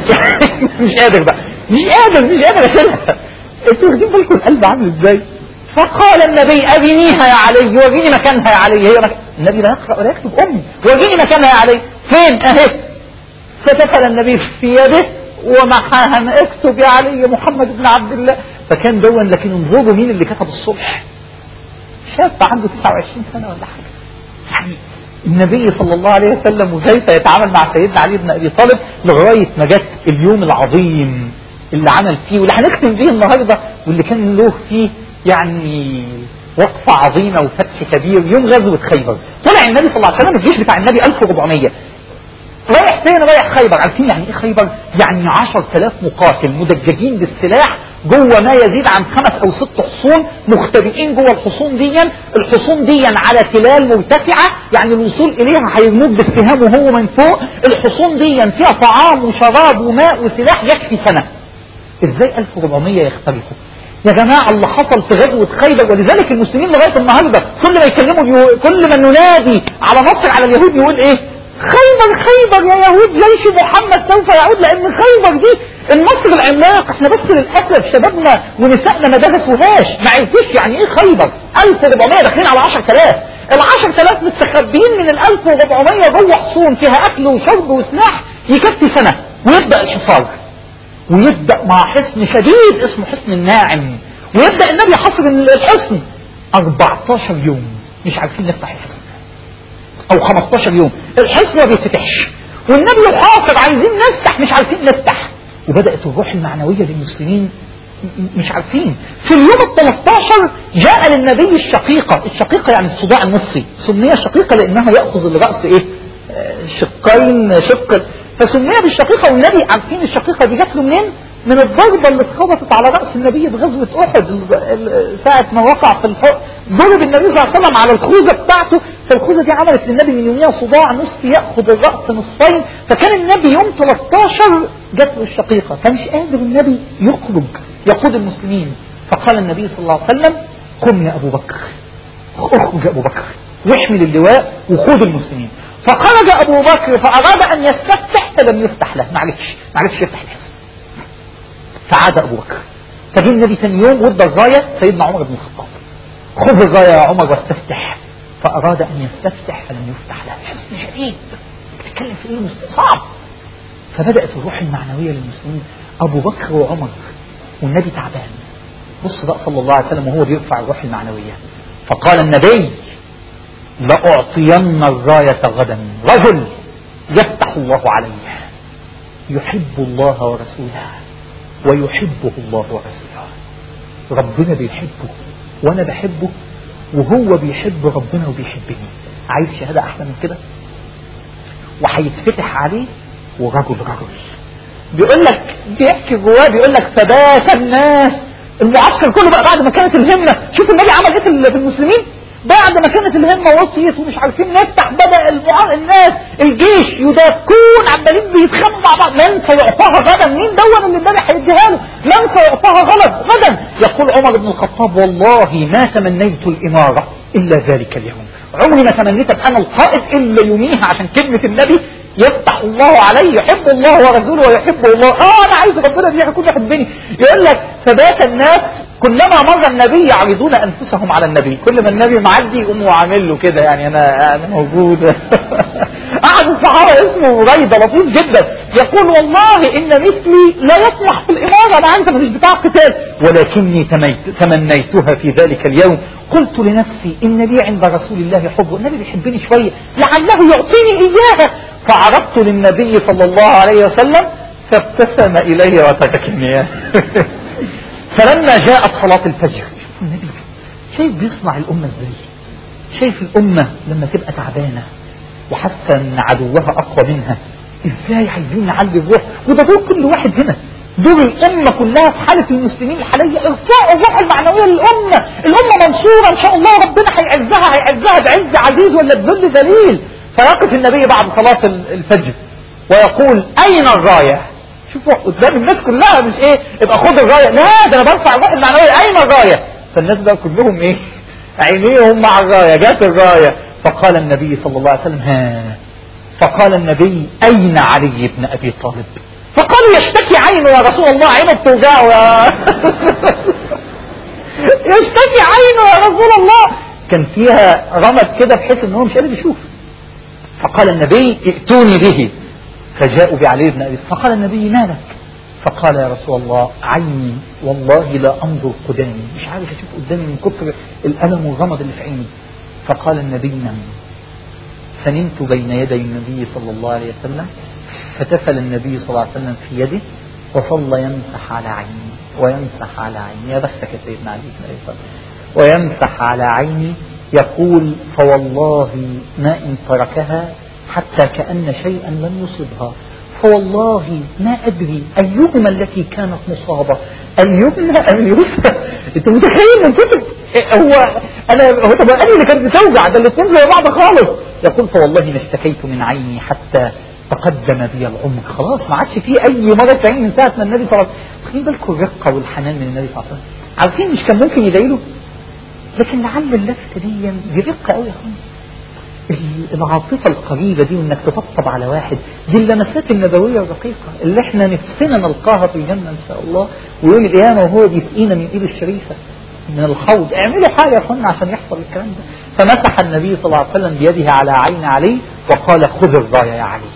مش قادر بقى مش قادر مش قادر اشيلها انتوا واخدين بالكم القلب عامل ازاي فقال النبي ارنيها يا علي وريني مكانها يا علي هي مكان. النبي لا يقرا ولا يكتب امي وريني مكانها يا علي فين اهي فتفل النبي في يده ومحاها اكتب يا علي محمد بن عبد الله فكان دون لكن انظروا مين اللي كتب الصلح شاب عنده 29 سنه ولا حاجه يعني النبي صلى الله عليه وسلم وكيف يتعامل مع سيدنا علي بن ابي طالب لغايه ما جت اليوم العظيم اللي عمل فيه واللي هنختم بيه النهارده واللي كان له فيه يعني وقفة عظيمة وفتح كبير يوم غزوة خيبر طلع النبي صلى الله عليه وسلم الجيش بتاع النبي 1400 رايح فين رايح خيبر عارفين يعني ايه خيبر يعني 10000 مقاتل مدججين بالسلاح جوه ما يزيد عن خمس او ست حصون مختبئين جوه الحصون دي الحصون دي على تلال مرتفعه يعني الوصول اليها هيرموك بالسهام وهو من فوق الحصون دي فيها طعام وشراب وماء وسلاح يكفي سنه ازاي 1400 يختلفوا يا جماعة اللي حصل في غزوة خيبر ولذلك المسلمين لغاية النهاردة كل ما يكلموا يو... كل ما ننادي على نصر على اليهود يقول ايه خيبر خيبر يا يهود جيش محمد سوف يعود لان خيبر دي النصر العملاق احنا بس للاسف شبابنا ونسائنا ما درسوهاش ما عرفوش يعني ايه خيبر 1400 داخلين على 10000 ال 10000 مستخبيين من ال 1400 جوه حصون فيها اكل وشرب وسلاح يكفي سنة ويبدأ الحصار ويبدأ مع حصن شديد اسمه حصن الناعم ويبدأ النبي يحصر الحصن 14 يوم مش عارفين نفتح الحصن او 15 يوم الحصن ما بيتفتحش والنبي يحاصر عايزين نفتح مش عارفين نفتح وبدأت الروح المعنوية للمسلمين مش عارفين في اليوم ال 13 جاء للنبي الشقيقة الشقيقة يعني الصداع النصي سمي شقيقة لأنها يأخذ الرأس إيه شقين شق فسمي بالشقيقة والنبي عارفين الشقيقة دي جات له منين من الضربة اللي اتخبطت على رأس النبي في غزوة أحد ساعة ما وقع في الحق ضرب النبي صلى الله عليه وسلم على الخوذة بتاعته فالخوذة دي عملت للنبي من يوميها صداع نصفي يأخذ الرأس نصفين فكان النبي يوم 13 جات له الشقيقة فمش قادر النبي يخرج يقود المسلمين فقال النبي صلى الله عليه وسلم قم يا أبو بكر اخرج يا أبو بكر واحمل اللواء وخذ المسلمين فخرج أبو بكر فأراد أن يستفتح فلم يفتح له معلش معلش يفتح الحصن فعاد أبو بكر فجه النبي ثاني يوم ودى الراية سيدنا عمر بن الخطاب خذ الراية يا عمر واستفتح فأراد أن يستفتح فلم يفتح له حصن شديد بتتكلم في إيه صعب فبدأت الروح المعنوية للمسلمين أبو بكر وعمر والنبي تعبان بص بقى صلى الله عليه وسلم وهو بيرفع الروح المعنوية فقال النبي لأعطين الراية غدا رجل يفتح الله عليه يحب الله ورسوله ويحبه الله ورسوله ربنا بيحبه وانا بحبه وهو بيحب ربنا وبيحبني عايز شهادة احسن من كده وهيتفتح عليه ورجل رجل بيقول لك بيحكي جواه بيقول لك فبات الناس المعسكر كله بقى بعد ما كانت الهمة شوف النبي عمل ايه في في المسلمين بعد ما كانت الهمة وصيت ومش عارفين نفتح بدأ المع... الناس الجيش يدافكون عمالين بيتخانقوا مع بعض من سيعطاها غدا مين دون اللي النبي هيديها له من سيعطاها غدا غدا يقول عمر بن الخطاب والله ما تمنيت الإمارة إلا ذلك اليوم عمري ما تمنيت أن أنا القائد إلا يوميها عشان كلمة النبي يفتح الله عليه يحب الله ورسوله ويحبه الله اه انا عايز ربنا دي يكون يحبني يقول لك فبات الناس كلما مر النبي يعرضون انفسهم على النبي كل ما النبي معدي يقوموا عامل له كده يعني انا انا موجود احد الصحابه اسمه بريده لطيف جدا يقول والله ان مثلي لا يطمح في الاماره انا عارف انا مش بتاع قتال ولكني تميت تمنيتها في ذلك اليوم قلت لنفسي ان لي عند رسول الله حب النبي بيحبني شويه لعله يعطيني اياها فعرضت للنبي صلى الله عليه وسلم فابتسم الي وتركني فلما جاءت صلاة الفجر النبي شايف بيصنع الأمة ازاي شايف الأمة لما تبقى تعبانة وحاسة ان عدوها أقوى منها ازاي عايزين نعلي الروح وده دور كل واحد هنا دور الأمة كلها في حالة المسلمين الحالية ارفعوا الروح المعنوية للأمة الأمة منصورة إن شاء الله ربنا هيعزها هيعزها بعز عزيز ولا بذل ذليل فيقف النبي بعد صلاة الفجر ويقول أين الراية شوفوا قدام الناس كلها مش ايه ابقى خد الرايه لا ده انا برفع الروح المعنويه اين الرايه فالناس بقى كلهم ايه عينيهم مع الرايه جات الرايه فقال النبي صلى الله عليه وسلم ها فقال النبي اين علي بن ابي طالب فقالوا يشتكي عينه يا رسول الله عينه بتوجعه يا يشتكي عينه يا رسول الله كان فيها رمد كده بحيث ان هو مش قادر يشوف فقال النبي ائتوني به فجاءوا بعلي بن أبي فقال النبي ما لك فقال يا رسول الله عيني والله لا أنظر قدامي مش عارف أشوف قدامي من كثر الألم والغمض اللي في عيني فقال النبي نم فنمت بين يدي النبي صلى الله عليه وسلم فتفل النبي صلى الله عليه وسلم في يده وصلى يمسح على عيني ويمسح على عيني يا بختك يا سيدنا علي بن ابي طالب ويمسح على عيني يقول فوالله ما ان تركها حتى كأن شيئا لم يصبها فوالله ما أدري أيهما التي كانت مصابة اليمنى أم اليسرى أنت متخيل من كتب هو أنا هو طب أنا اللي كانت بتوجع ده الاثنين زي بعض خالص يقول فوالله ما اشتكيت من عيني حتى تقدم بي العمر خلاص ما عادش فيه أي مرض في عيني من ساعة ما النبي صلى الله عليه وسلم خلي بالكم الرقة والحنان من النبي صلى الله عليه وسلم عارفين مش كان ممكن يدعي له لكن لعل اللفتة دي دي رقة قوي يا اخوان العاطفة القريبة دي وانك تطبطب على واحد دي اللمسات النبوية الرقيقة اللي احنا نفسنا نلقاها في الجنة ان شاء الله ويوم القيامة وهو بيسقينا من ايده الشريفة من الحوض اعملوا حاجة يا اخوانا عشان يحصل الكلام ده فمسح النبي صلى الله عليه وسلم بيده على عين علي وقال خذ الراية يا علي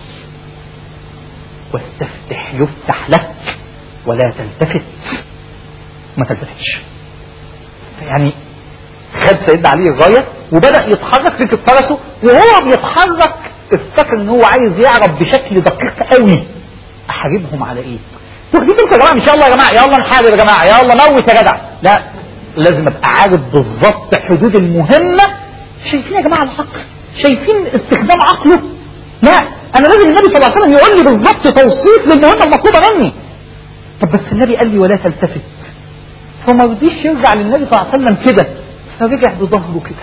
واستفتح يفتح لك ولا تلتفت ما تلتفتش يعني خد سيدنا علي الراية وبدأ يتحرك ركب فرسه وهو بيتحرك افتكر ان هو عايز يعرف بشكل دقيق قوي احاربهم على ايه تخديم انت يا جماعه ان شاء الله يا جماعه يلا نحارب يا جماعه يلا موت يا جدع لا لازم ابقى عارف بالظبط حدود المهمه شايفين يا جماعه العقل شايفين استخدام عقله لا انا لازم النبي صلى الله عليه وسلم يقول لي بالظبط توصيف للمهمه المطلوبه مني طب بس النبي قال لي ولا تلتفت فما رضيش يرجع للنبي صلى الله عليه وسلم كده فرجع بظهره كده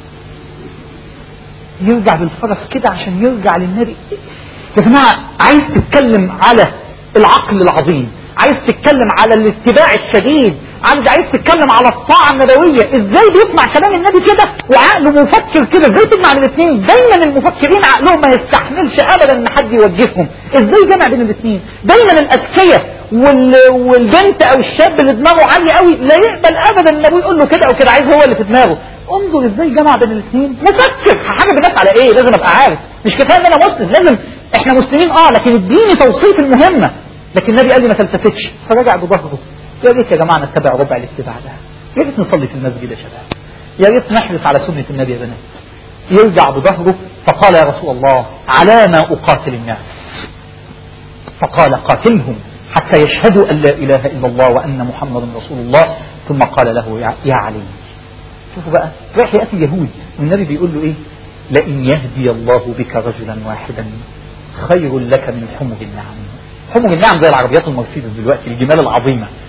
يرجع بالفرس كده عشان يرجع للنبي يا جماعة عايز تتكلم على العقل العظيم عايز تتكلم على الاتباع الشديد عايز عايز تتكلم على الطاعة النبوية ازاي بيسمع كلام النبي كده وعقله مفكر كده ازاي تجمع بين الاثنين دايما المفكرين عقلهم ما يستحملش ابدا ان حد يوجههم ازاي جمع بين الاثنين دايما الاذكياء وال... والبنت او الشاب اللي دماغه عالية قوي لا يقبل ابدا ان ابوه يقول له كده او كده عايز هو اللي في دماغه انظر ازاي جمع بين الاثنين مفكر هحارب الناس على ايه لازم ابقى عارف مش كفايه ان انا مسلم لازم احنا مسلمين اه لكن اديني توصيف المهمه لكن النبي قال لي ما تلتفتش فرجع بظهره يا ريت يا جماعه نتبع ربع الاتباع ده يا ريت نصلي في المسجد يا شباب يا ريت نحرص على سنه النبي يا بنات يرجع بظهره فقال يا رسول الله على ما اقاتل الناس فقال قاتلهم حتى يشهدوا ان لا اله الا الله وان محمدا رسول الله ثم قال له يا, يا علي شوفوا بقى رايح ياتي يهود والنبي بيقول له ايه لئن يهدي الله بك رجلا واحدا خير لك من حمر النعم حمر النعم زي العربيات المرسيدس دلوقتي الجمال العظيمه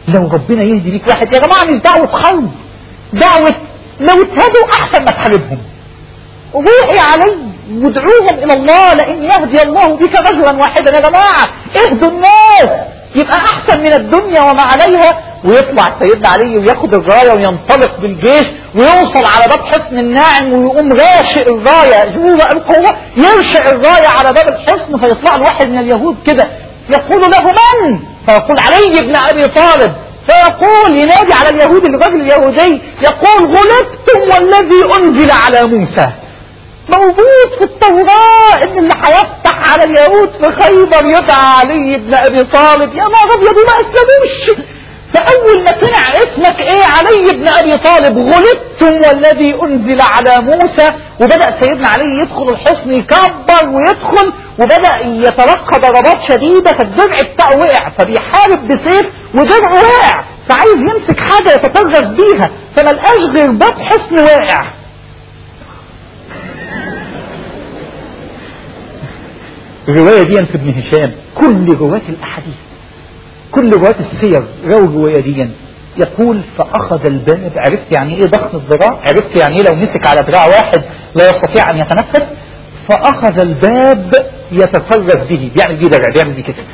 لو ربنا يهدي بيك واحد يا جماعة مش دعوة حرب دعوة لو اتهدوا أحسن ما تحاربهم روحي علي وادعوهم إلى الله لأن يهدي الله بك رجلا واحدا يا جماعة اهدوا الناس يبقى أحسن من الدنيا وما عليها ويطلع سيدنا علي وياخد الراية وينطلق بالجيش ويوصل على باب حصن الناعم ويقوم راشق الراية شوفوا بقى القوة يرشق الراية على باب الحصن فيطلع له واحد من اليهود كده يقول له من؟ فيقول علي بن أبي طالب فيقول ينادي على اليهود الرجل اليهودي يقول غلبتم والذي أنزل على موسى موجود في التوراة ان اللي هيفتح على اليهود في خيبر يدعى علي بن ابي طالب يا نهار ابيض ما اسلموش فاول ما سمع اسمك ايه علي بن ابي طالب غلبتم والذي انزل على موسى وبدا سيدنا علي يدخل الحصن يكبر ويدخل وبدا يتلقى ضربات شديده فالدرع بتاعه وقع فبيحارب بسيف ودرعه واقع فعايز يمسك حاجه يتطرف بيها فملقاش غير باب حصن واقع الرواية دي في ابن هشام كل رواة الأحاديث كل رواة السير رووا الرواية دي يقول فأخذ الباب عرفت يعني ايه ضخم الذراع عرفت يعني ايه لو مسك على ذراع واحد لا يستطيع أن يتنفس فأخذ الباب يتفرس به بيعمل بيه درع بيعمل بيه كده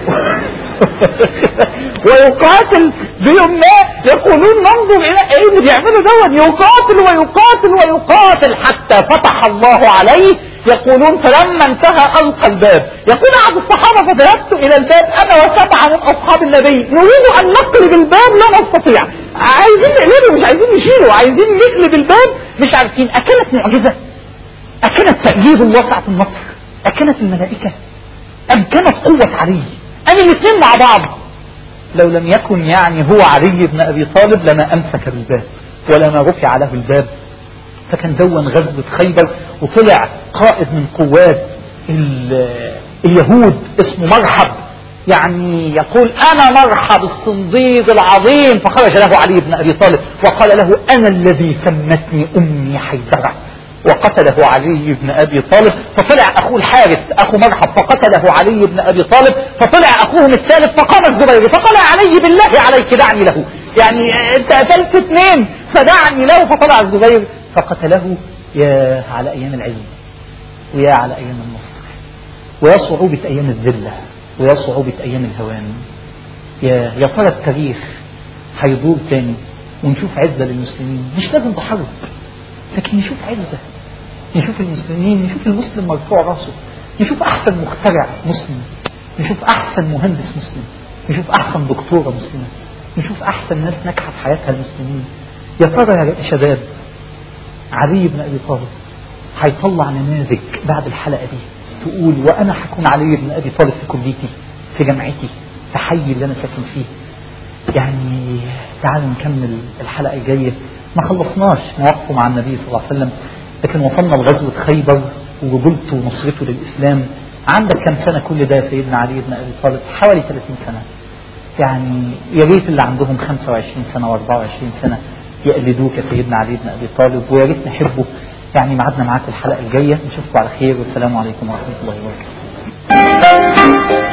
ويقاتل بيمناه يقولون ننظر الى ايه اللي بيعمله دون يقاتل ويقاتل ويقاتل حتى فتح الله عليه يقولون فلما انتهى القى الباب يقول احد الصحابه فذهبت الى الباب انا وسبعه من اصحاب النبي نريد ان نقلب الباب لا نستطيع عايزين نقلبه مش عايزين نشيله عايزين نقلب الباب مش عارفين اكانت معجزه اكانت تأييد الله ساعة النصر اكانت الملائكة ام كانت قوة علي ام الاثنين مع بعض لو لم يكن يعني هو علي بن ابي طالب لما امسك بالباب ولما رفع له الباب فكان دون غزوة خيبر وطلع قائد من قوات اليهود اسمه مرحب يعني يقول أنا مرحب الصنديد العظيم فخرج له علي بن أبي طالب وقال له أنا الذي سمتني أمي حيدرة وقتله علي بن أبي طالب فطلع أخوه الحارث أخو مرحب فقتله علي بن أبي طالب فطلع أخوهم الثالث فقام الزبير فقال علي بالله عليك دعني له يعني أنت قتلت اثنين فدعني له فطلع الزبير فقتله يا على أيام العلم ويا على أيام النصر ويا صعوبة أيام الذلة ويا صعوبة أيام الهوان يا يا ترى التاريخ هيدور تاني ونشوف عزة للمسلمين مش لازم بحرب لكن نشوف عزة نشوف المسلمين نشوف المسلم مرفوع راسه نشوف أحسن مخترع مسلم نشوف أحسن مهندس مسلم نشوف أحسن دكتورة مسلمة نشوف أحسن ناس ناجحة في حياتها المسلمين يا ترى يا شباب علي بن أبي طالب هيطلع نماذج بعد الحلقة دي تقول وأنا هكون علي بن أبي طالب في كليتي في جامعتي في حي اللي أنا ساكن فيه يعني تعالوا نكمل الحلقة الجاية ما خلصناش مواقفه مع النبي صلى الله عليه وسلم لكن وصلنا لغزوة خيبر ورجولته ونصرته للإسلام عندك كم سنة كل ده يا سيدنا علي بن أبي طالب حوالي 30 سنة يعني يا ريت اللي عندهم 25 سنة و24 سنة يقلدوك يا سيدنا علي بن أبي طالب ويا ريت نحبه يعني ميعادنا معاك الحلقة الجاية نشوفكم على خير والسلام عليكم ورحمة الله وبركاته